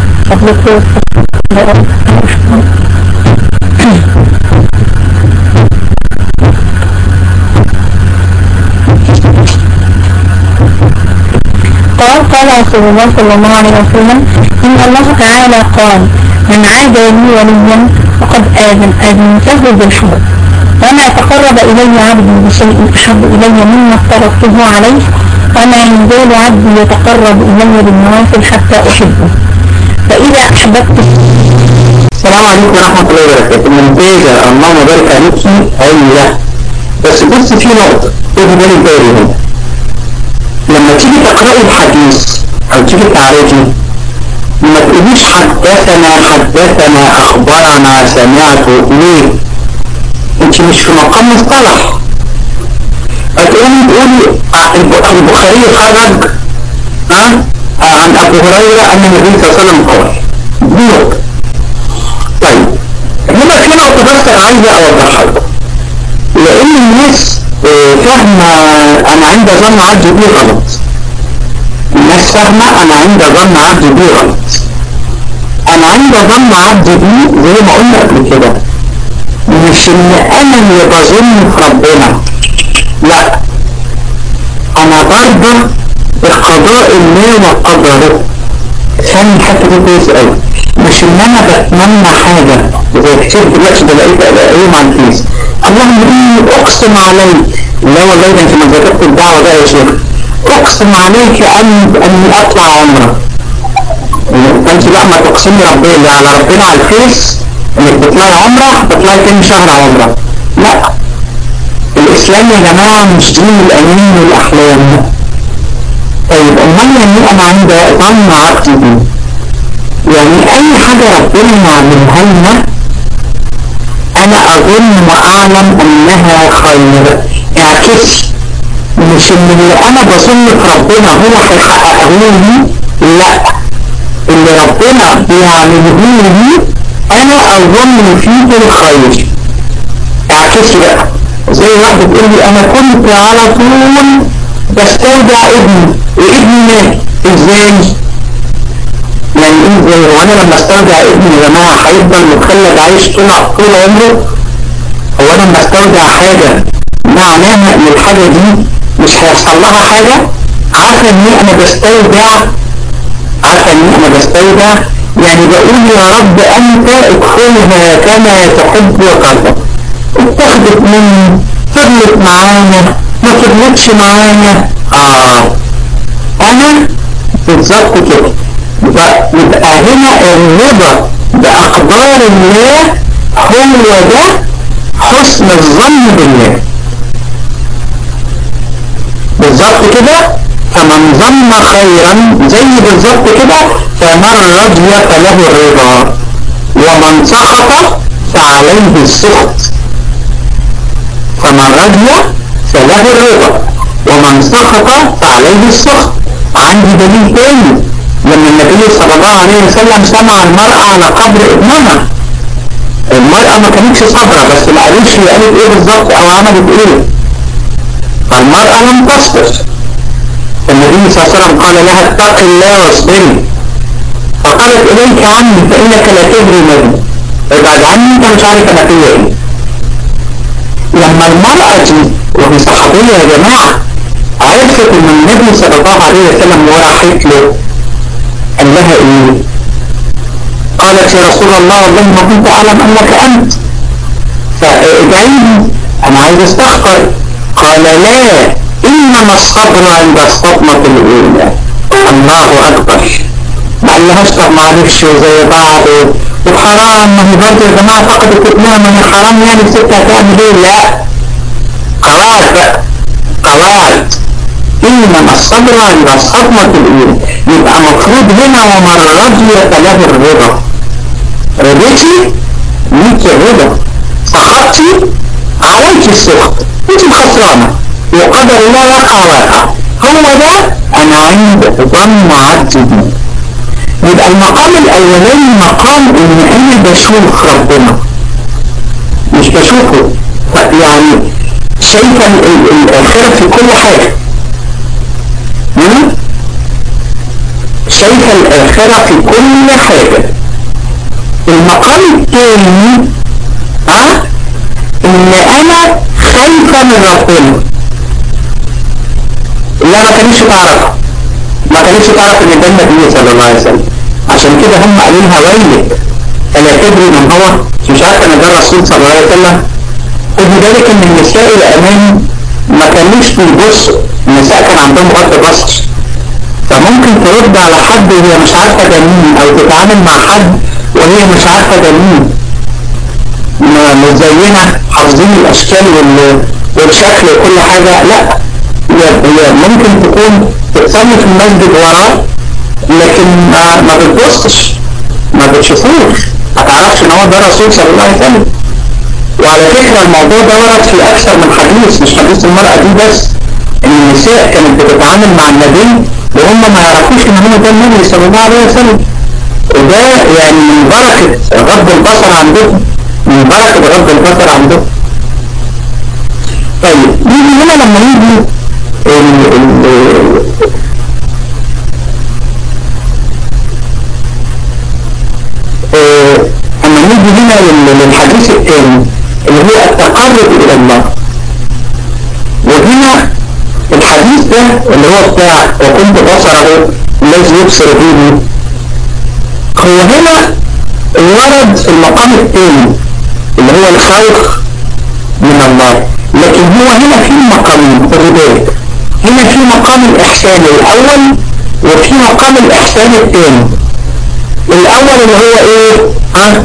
قال قال رسول الله صلى الله عليه وسلم إن الله تعالى قال من عاد لي وليا فقد آذن آذنته بالحرب وما تقرب إلي عبدي بشيء أحب إلي مما افترضته عليه وما يزال عبدي يتقرب إلي بالنوافل حتى أحبه فإذا أحببت السلام عليكم ورحمة الله وبركاته ممتازة اللهم بارك عليك هايلة بس بص في نقطة خدي بالك بالي هنا لما تيجي تقرأي الحديث أو تيجي تعرفي ما تقوليش حدثنا حدثنا أخبرنا سمعت ليه؟ أنت مش في مقام مصطلح هتقولي تقولي البخاري خرج ها عن أبو هريرة أن النبي صلى الله عليه وسلم قال دي نقطة طيب هنا في نقطة بس أنا عايز أوضحها لكم لأن الناس فاهمة أنا عند ظن عبدي بيه غلط الناس فاهمة أنا عند ظن عبدي بيه غلط أنا عند ظن عبدي بيه زي ما قلنا قبل كده مش إن أنا اللي بظن في ربنا لا أنا برضه بقضاء الله وقدره فاهم الحته دي كويس قوي مش ان انا بتمنى حاجه زي كتير دلوقتي بلاقيت الاقيهم على الفيس اللهم اني اقسم عليك لا والله ده انت ما ذكرت الدعوه ده يا شيخ اقسم عليك ان اني اطلع عمره فانت بقى ما تقسمي ربنا اللي على ربنا على الفيس انك بتطلعي عمره بتطلعي تاني شهر عمره لا الاسلام يا جماعه مش دين الامين والاحلام طيب امال يعني انا عندي ظن عبدي دي يعني اي حاجة ربنا يعملها لنا انا اظن واعلم انها خير اعكس مش ان اللي انا بظن في ربنا هو هيحققه لي لا اللي ربنا بيعمله لي انا اظن فيه الخير اعكسي بقى زي واحدة تقول لي انا كنت على طول بستودع ابني وابني مات ازاي يعني ايه ازاي هو انا لما استودع ابني يا جماعه هيفضل متخلد عايش طول طول عمره هو انا لما استودع حاجه معناها ان الحاجه دي مش هيحصل لها حاجه عارفه ان انا بستودع عارفه ان انا بستودع يعني بقول يا رب انت ادخلها كما تحب وترضى اتخذت مني فضلت معانا ما فضلتش معايا اه انا بالظبط كده يبقى هنا الرضا باقدار الله هو ده حسن الظن بالله بالظبط كده فمن ظن خيرا زي بالظبط كده فمن رضي فله الرضا ومن سخط فعليه السخط فمن رضي فله الرضا ومن سخط فعليه السخط عندي دليل تاني لما النبي النبي صلى الله عليه وسلم سمع المرأة على قبر ابنها المرأة ما كانتش صابرة بس ما قالوش هي قالت ايه بالظبط او عملت ايه فالمرأة لم تصبر النبي صلى الله عليه وسلم قال لها اتق الله واصبري فقالت اليك عني فانك لا تدري مني ابعد عني انت مش عارف انا فيا ايه لما المرأة دي وهي صحابية يا جماعة عرفت ان النبي صلى الله عليه وسلم وراحت له قال لها ايه قالت يا رسول الله والله ما كنت اعلم انك انت فادعي لي انا عايز استغفر قال لا انما الصبر عند الصدمة الاولى الله اكبر ما قالهاش طب معلش وزي بعض وحرام ما هي برضه يا جماعه فقدت ابنها ما هي حرام يعني الست هتعمل ايه لا قواعد بقى قواعد انما الصبر عند الصدمة الاولى يبقى مفروض هنا ومن رضي فله الرضا رضيتي ليك الرضا سخطتي عليك السخط انت الخسرانة وقدر الله وقع واقع هو ده انا عند ظن عبدي بي يبقى المقام الاولاني مقام ان انا بشوف ربنا مش بشوفه يعني شايفه الاخره في كل حاجه شايفه الاخره في كل حاجه المقام الثاني ها ان انا خايفه من ربنا اللي ما كانتش تعرفها ما كانتش تعرف ان ده النبي صلى الله عليه وسلم عشان كده هم قالوا لها ويلك الا تدري من هو مش عارفه ان ده الرسول صلى الله عليه وسلم خدي بالك ان النساء الامام ما كانوش بيبصوا النساء كان عندهم غض بصر فممكن ترد على حد وهي مش عارفه ده مين او تتعامل مع حد وهي مش عارفه ده مين مش زينا حافظين الاشكال وال... والشكل وكل حاجه لا هي ممكن تكون تصلي في المسجد وراه لكن ما, ما بتبصش ما بتشوفوش ما تعرفش ان هو ده الرسول صلى الله عليه وسلم وعلى فكرة الموضوع ده ورد في اكثر من حديث مش حديث المرأة دي بس ان النساء كانت بتتعامل مع النبي وهم ما يعرفوش ان هو ده النبي صلى الله عليه وسلم وده يعني من بركة غض البصر عندهم من بركة غض البصر عندهم طيب نيجي هنا لما نيجي ال ال اما نيجي هنا للحديث الثاني اللي هو التقرب الى الله وهنا الحديث ده اللي هو بتاع وكنت بصره الذي يبصر به هو هنا ورد في المقام الثاني اللي هو الخوف من الله لكن هو هنا في مقامين خلي بالك هنا في مقام الإحسان الأول وفي مقام الإحسان الثاني الأول اللي هو إيه ها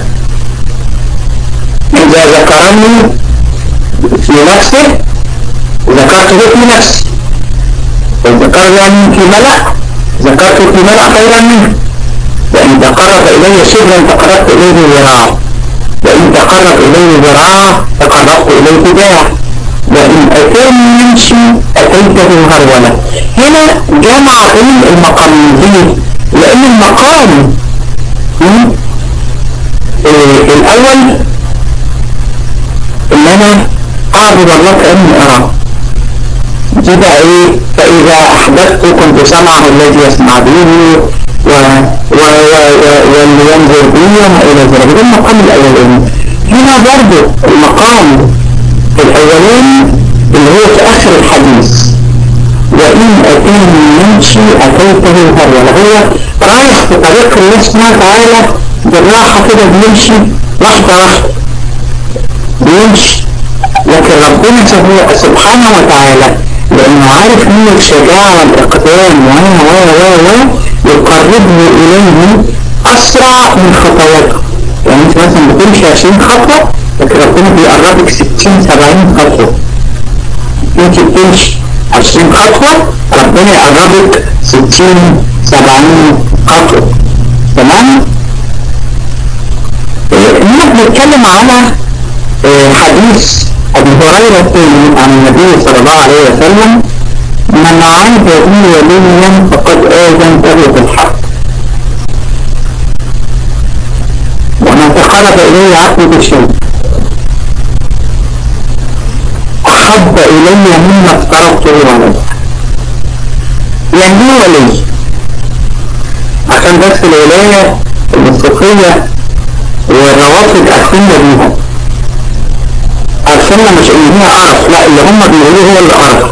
إذا ذكرني في نفسه ذكرته في نفسي ذكرني في ملأ ذكرته في ملأ خيرا منه وإن تقرب إلي شبرا تقربت إليه ذراعا وإن تقرب إليه ذراعا تقربت إليه باع وإن أتاني يمشي أتيته هرولة هنا جمع بين المقامين لأن المقام إيه الأول إن أنا أعبد الله كأني أراه دي بقى إيه فإذا أحببت كنت سمعه الذي يسمع به و و و واللي ينظر به وما إلى ذلك ده المقام الأولاني هنا برضه المقام الأولاني اللي هو في آخر الحديث وإن أتاني يمشي أتيته هرولة هو رايح في طريق الله سبحانه وتعالى بالراحة كده بيمشي واحدة واحدة بيمشي لكن ربنا سبحانه وتعالى لأنه عارف منه الشجاعة والإقدام و و و و يقربه إليه أسرع من خطواته يعني أنت مثلا بتمشي 20 خطوة لكن ربنا بيقربك 60 70 خطوة أنت بتمشي 20 خطوة ربنا يقربك 60 70 خطوة تمام؟ هنا بنتكلم على حديث أبي هريرة عن النبي صلى الله عليه وسلم من عاد بي وليا فقد آذنته بالحق قرب إلي عبدي بشيء أحب إلي مما افترضته عليه يعني هو ولي عشان بس الولاية الصوفية والروافض أخذنا بيها أخذنا مش إن هي قرف لا اللي هم بيقولوه هو اللي قرف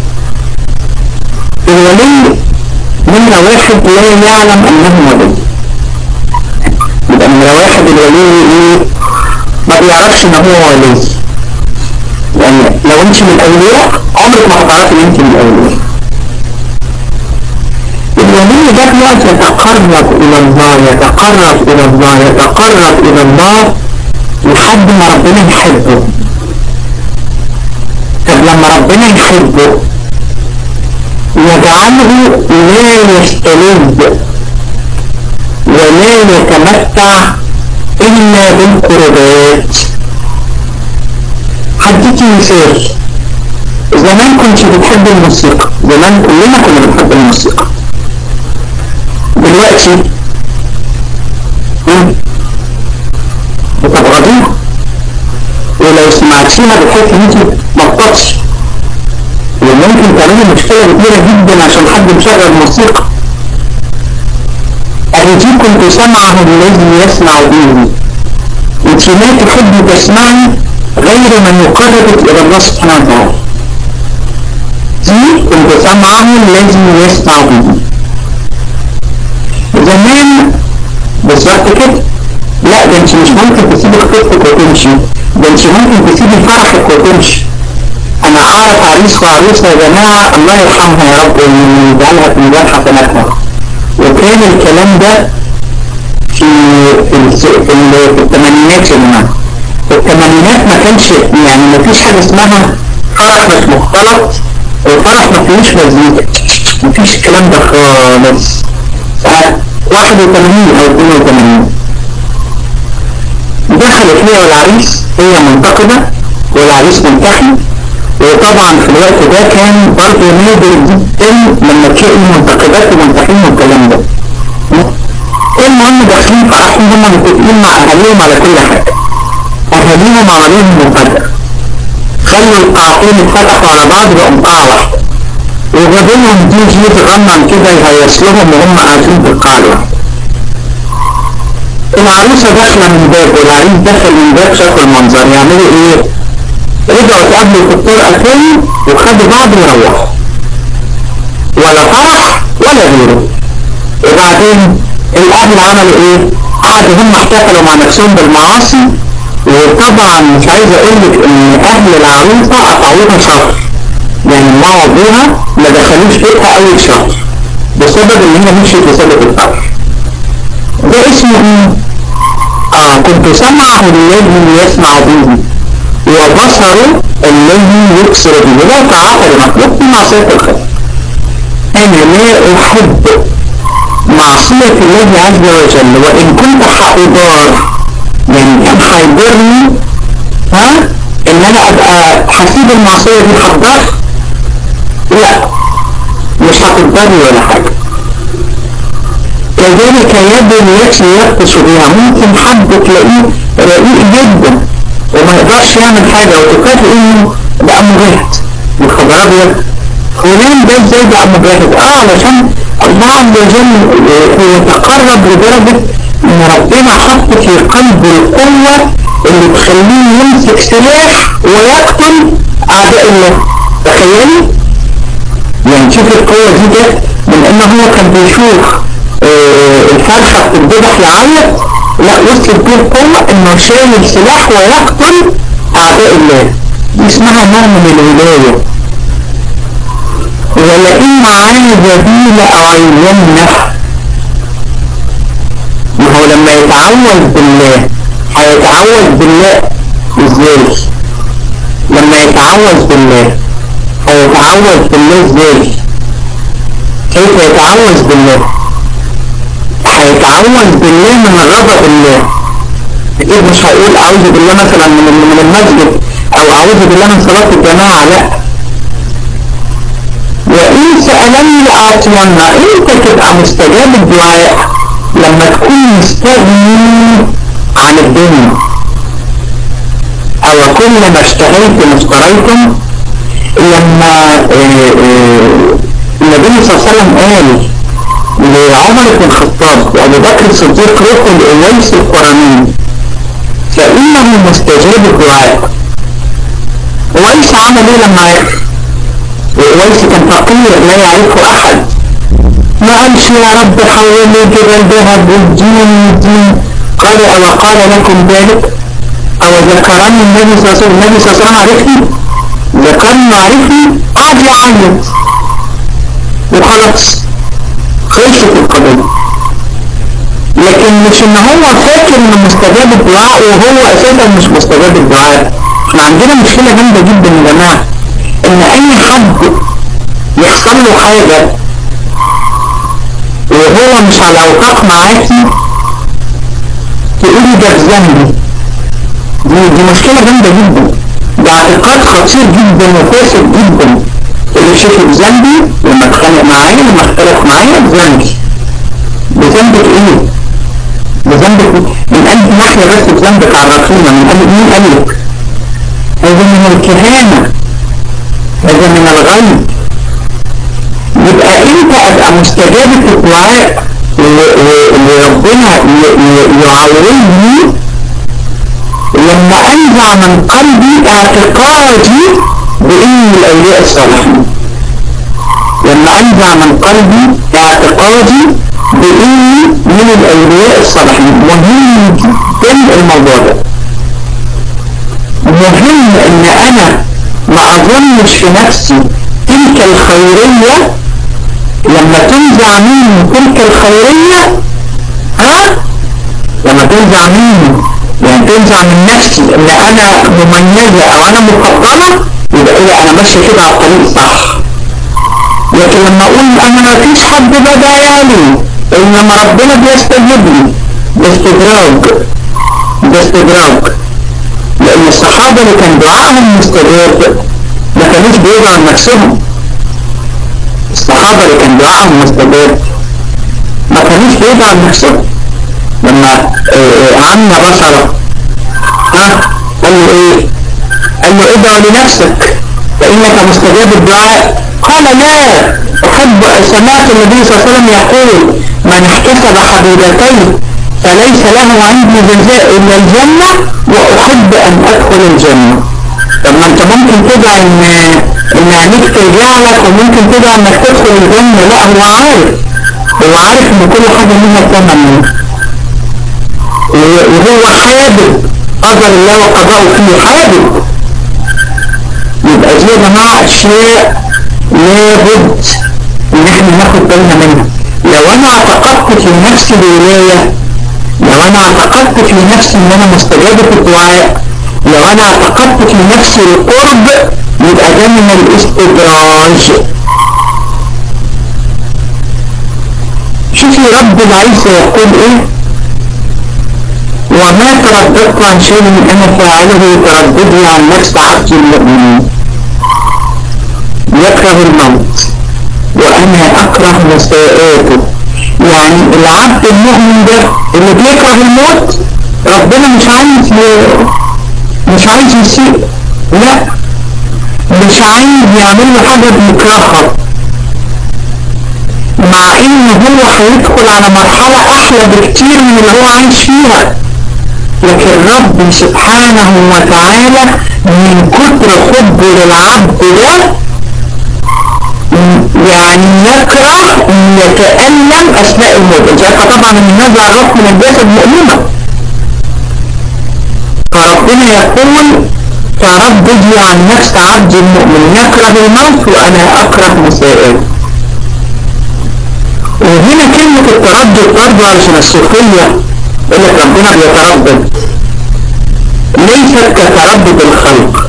الولي نمرة واحد لا يعلم أنه ولي يبقى نمرة واحد الولي إيه ما بيعرفش إن هو ولي يعني لو أنت من الأولياء عمرك ما هتعرفي إن أنت من الأولياء الولي ده بيقعد يتقرب إلى الله يتقرب إلى الله يتقرب إلى الله لحد ما ربنا يحبه طب لما ربنا يحبه يجعله لا يستلذ ولا يتمتع إلا بالقربات هديكي مثال زمان كنت بتحب الموسيقى زمان كلنا كنا بنحب الموسيقى دلوقتي بتبغضيها ولو سمعتيها بتحس ان انت مبططش وممكن تعملي مشكلة كبيرة جدا عشان حد مشغل موسيقى أهدي كنت سمعه الذي يسمع به انت لا تحبي تسمعي غير من يقربك إلى الله سبحانه وتعالى دي كنت سمعه الذي يسمع به زمان بالظبط كده لا ده انت مش ممكن تسيبي خطيبتك وتمشي ده انت ممكن تسيبي فرحك وتمشي انا اعرف عريس وعروسة يا جماعة الله يرحمها يا رب ويجعلها في ميزان حسناتها وكان الكلام ده في في في, في الثمانينات يا جماعة في الثمانينات ما كانش يعني ما فيش حاجة اسمها فرح مش مختلط وفرح ما فيهوش مزيكا ما فيش الكلام ده خالص سنة 81 او 82 دخلت هي والعريس هي منتقدة والعريس منتحي وطبعا في الوقت ده كان برضه نادر جدا لما تلاقي منتقدات ومنتحين والكلام ده المهم داخلين فرحهم هم متفقين مع اهاليهم على كل حاجة اهاليهم عملوهم مفاجأة خلوا القاعتين اتفتحوا على بعض بقوا قاعة واحدة وجابوا لهم دي جي تغنن كده يهيص لهم وهم قاعدين في القاعة الواحدة العروسة داخلة من باب والعريس دخل من باب شافوا المنظر يعملوا ايه؟ رجعوا اتقابلوا في الطرقة تاني وخدوا بعض وروحوا ولا فرح ولا غيره وبعدين الاهل عملوا ايه؟ قعدوا هم احتفلوا مع نفسهم بالمعاصي وطبعا مش عايز اقول لك ان اهل العروسة قطعوها شهر يعني ما وضوها ما دخلوش بيتها اول شهر بسبب ان هي مشيت بسبب الفرح ده اسمه ايه؟ اه كنت سمعه الذي يسمع به وبصره الذي يبصر به لا تعاقل مخلوق في معصية الخير انا لا احب معصية الله عز وجل وان كنت حأضار يعني كان هيضرني ها ان انا ابقى حسيب المعصية دي حضر لا مش هتضرني ولا حاجة كذلك يد التي يبطش بها ممكن حد تلاقيه رقيق جدا وما يقدرش يعمل حاجة وتفاجئ انه بقى مجاهد الخبر ابيض فلان ده ازاي بقى مجاهد اه علشان الله عز وجل يتقرب لدرجة ان ربنا حط في قلبه القوة اللي تخليه يمسك سلاح ويقتل اعداء الله تخيلي يعني شوف القوة دي جت من ان هو كان بيشوف آه الفرخة بتذبح يعيط لا وصلت بيه القوة انه شايل سلاح ويقتل اعداء الله دي اسمها نوع من الولاية ولئن عاد بي لأعينه ما هو لما يتعوذ بالله هيتعوذ بالله ازاي لما يتعوذ بالله هيتعوذ بالله ازاي كيف يتعوذ بالله هيتعوذ بالله من غضب الله اكيد مش هيقول اعوذ بالله مثلا من من المسجد او اعوذ بالله من صلاة الجماعة لا وإن سألني لأعطينا أنت تبقى مستجاب الدعاء لما تكون مستغني عن الدنيا أو كل ما اشتهيتم اشتريتم لما آه، آه، النبي صلى الله عليه وسلم قال لعمر بن الخطاب وأبو بكر الصديق روحوا لأويس القرني فإنه مستجاب الدعاء أويس عمل إيه لما عرف؟ وأويس كان فقير لا يعرفه أحد ما قالش يا رب حول لي جبل ذهب والدين الدين قال أو قال لكم ذلك أو ذكرني النبي صلى الله عليه وسلم النبي صلى الله عليه وسلم عرفني ذكرني وعرفني قعد يعيط وخلاص خلصت القضية لكن مش ان هو فاكر انه مستجاب الدعاء وهو اساسا مش مستجاب الدعاء احنا عندنا مشكلة جامدة جدا يا جماعة ان اي حد يحصل له حاجة وهو مش على وفاق معاكي تقولي ده بذنبي دي, دي مشكلة جامدة جدا ده اعتقاد خطير جدا وفاسد جدا اللي شوفي بذنبي لما اتخانق معايا لما اختلف معايا بذنبي بذنبك ايه؟ بذنبك من أنهي ناحية بس بذنبك عرفينا من أنهي مين قال لك؟ هذا من الكهانة هذا من الغيب يبقى انت ابقى مستجابة الدعاء وربنا يعاوني لما انزع من قلبي اعتقادي بان الاولياء الصالحين لما انزع من قلبي اعتقادي باني من الاولياء الصالحين مهم جدا الموضوع ده مهم ان انا ما اظنش في نفسي تلك الخيرية لما تنزع مني تلك الخيرية ها لما تنزع مني يعني تنزع من نفسي ان انا مميزة او انا مفضلة يبقى ايه انا ماشي كده على الطريق صح لكن لما اقول انا ما فيش حد بدايا لي انما ربنا بيستجيب لي ده استدراج ده استدراج لان الصحابة اللي كان دعائهم مستجاب ما كانوش بيدعوا عن نفسهم الصحابة اللي كان دعائهم مستجاب ما كانوش بيدعوا عن نفسهم لما عمنا بصرة ها قال له ايه قال له ادعوا لنفسك فانك مستجاب الدعاء قال لا احب سمعت النبي صلى الله عليه وسلم يقول من احتسب حبيبتين فليس له عندي جزاء الا الجنة واحب ان ادخل الجنة طب ما انت ممكن تدعي ان ان عينيك ترجع لك وممكن تدعي انك تدخل الجنة لا هو عارف هو عارف ان كل حاجة منها ثمن وهو حابب قدر الله وقضاءه فيه حابب يبقى دي يا جماعة اشياء لابد ان احنا ناخد بالنا منها لو انا اعتقدت في نفسي الولاية لو انا اعتقدت في نفسي ان انا مستجابة الدعاء لو انا اعتقدت في نفسي القرب يبقى ده من الاستدراج شوفي رب العزة يقول ايه وما ترددت عن شيء انا فاعله ترددي عن نفس عبد المؤمنين يكره الموت وانا اكره مساءاته يعني العبد المؤمن ده اللي بيكره الموت ربنا مش عايز مش عايز يسيء لا مش عايز يعمل له حاجة بيكرهها مع ان هو هيدخل على مرحلة احلى بكتير من اللي هو عايش فيها لكن ربي سبحانه وتعالى من كتر حبه للعبد ده يعني يكره ان يتألم اثناء الموت انت عارفه طبعا ان نزع الروح من الجسد مؤلمة فربنا يقول ترددي عن نفس عبد المؤمن يكره الموت وانا اكره مسائل وهنا كلمة التردد برضه علشان الصوفية يقول لك ربنا بيتردد ليست كتردد الخلق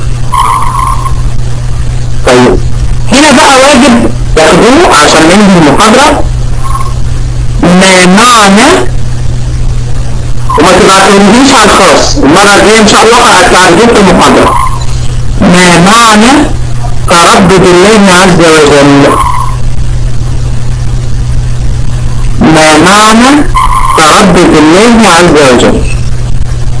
طيب هنا بقى واجب تاخدوه عشان ننهي المحاضرة ما معنى وما تبعتونيش على الخاص المرة الجاية ان شاء الله هتعرضوه في المحاضرة ما معنى تردد الله عز وجل ما معنى تردد الله عز وجل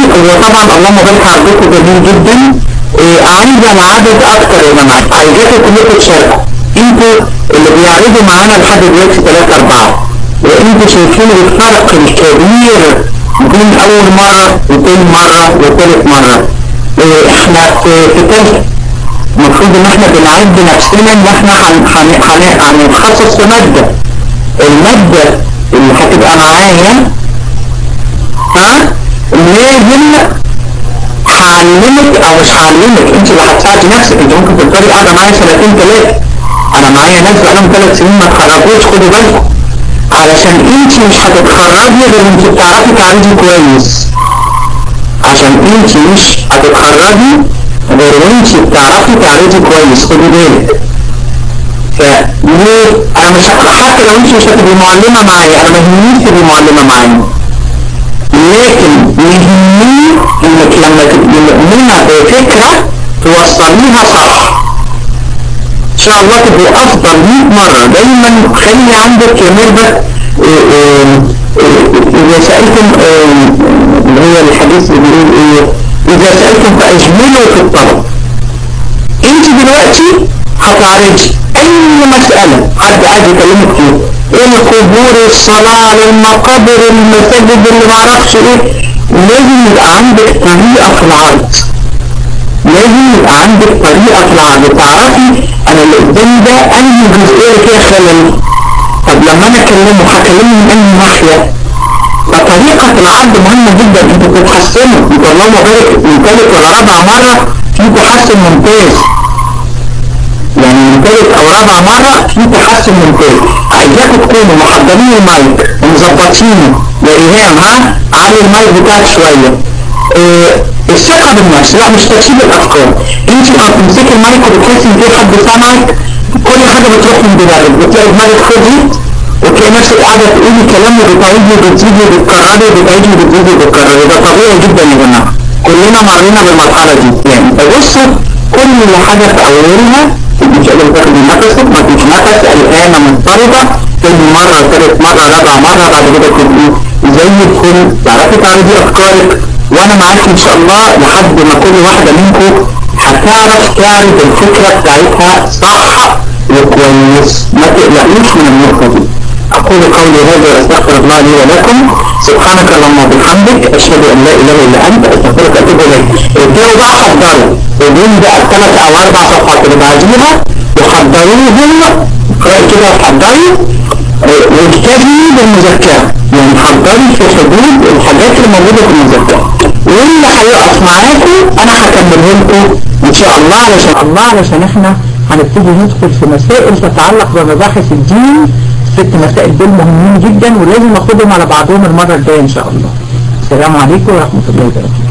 هو طبعا اللهم بارك عندكم جميل جدا إيه عايزة العدد اكتر يا جماعة عايزاكم كلكم تشاركوا انتوا اللي بيعرضوا معانا لحد دلوقتي 3 4 وانتوا شايفين الفرق الكبير بين اول مرة وتاني مرة وثالث مرة إيه احنا في في تالتة المفروض ان احنا بنعد نفسنا ان احنا هن- هن- هن- هنتخصص في مادة المادة اللي هتبقى معايا ها لازم هعلمك او مش هعلمك انت اللي هتساعدي نفسك انت ممكن تفضلي قاعده معايا سنتين ثلاثه انا معايا ناس بقالهم ثلاث سنين ما اتخرجوش خدوا بالكم علشان انت مش هتتخرجي غير انت بتعرفي تعرضي كويس عشان انت مش هتتخرجي غير انت بتعرفي تعرضي كويس خدي بالك فليه انا مش ه- حتى لو انت مش هتبقي معلمه معايا انا ما يهمنيش تبقي معلمه معايا لكن يهمني انك لما تبقي مؤمنة بفكرة توصليها صح ان شاء الله تبقي افضل 100 مرة دايما خلي عندك يا ميربت اذا سألتم آه، اللي هو الحديث اللي بيقول ايه اذا سألتم فاجملوا في الطلب انت دلوقتي هتعرضي اي مسألة حد قاعد يكلمك فيه القبور الصلاة للمقابر المساجد اللي معرفش ايه لازم يبقى عندك طريقة في العرض لازم يبقى عندك طريقة في العرض تعرفي انا اللي قدامي ده انهي جزئية اللي فيها خلل طب لما انا اكلمه هكلمه من انهي ناحية فطريقة العرض مهمة جدا انتوا بتتحسنوا انتوا اللهم بارك من ثالث ولا رابع مرة في تحسن ممتاز يعني من ثالث او رابع مرة في تحسن ممتاز عايزاكم تكونوا محضرين المايك ومظبطينه يا ايهام ها علي المايك بتاعك شوية إيه الثقة بالنفس لا مش ترتيب الافكار انت لما بتمسكي المايك وبتحسي ان في حد سامعك كل حاجة بتروح من دماغك بتلاقي دماغك فضيت وتلاقي نفسك قاعدة تقولي كلام وبتعيدي وبتزيدي وبتكرري وبتعيدي وبتزيدي وبتكرري ده طبيعي جدا يا جماعة كلنا مرينا بالمرحلة دي يعني فبصوا كل حاجة في أولها مش قادر تاخدي نفسك ما فيش نفس قلقانة مضطربة تاني مرة ثالث مرة رابع مرة بعد كده تبقي زي الفل تعرفي تعرضي أفكارك وأنا معاك إن شاء الله لحد ما كل واحدة منكم هتعرف تعرض الفكرة بتاعتها صح وكويس ما تقلقوش من النقطة دي أقول قولي هذا وأستغفر الله لي ولكم سبحانك اللهم وبحمدك أشهد أن لا إله إلا أنت أستغفرك وأتوب إليك ابدأوا بقى حضروا ودول بقى الثلاث أو أربع صفحات اللي بعديها وحضروهم اقرأي كده وحضري اه، واجتهدي بالمذكرة يعني حضري في حدود الحاجات اللي موجودة في المذكرة واللي هيقف معاكم أنا هكمله لكم إن شاء الله علشان الله علشان إحنا هنبتدي ندخل في مسائل تتعلق بمباحث الدين ست مسائل دول مهمين جدا ولازم ناخدهم على بعضهم المرة الجاية إن شاء الله السلام عليكم ورحمة الله وبركاته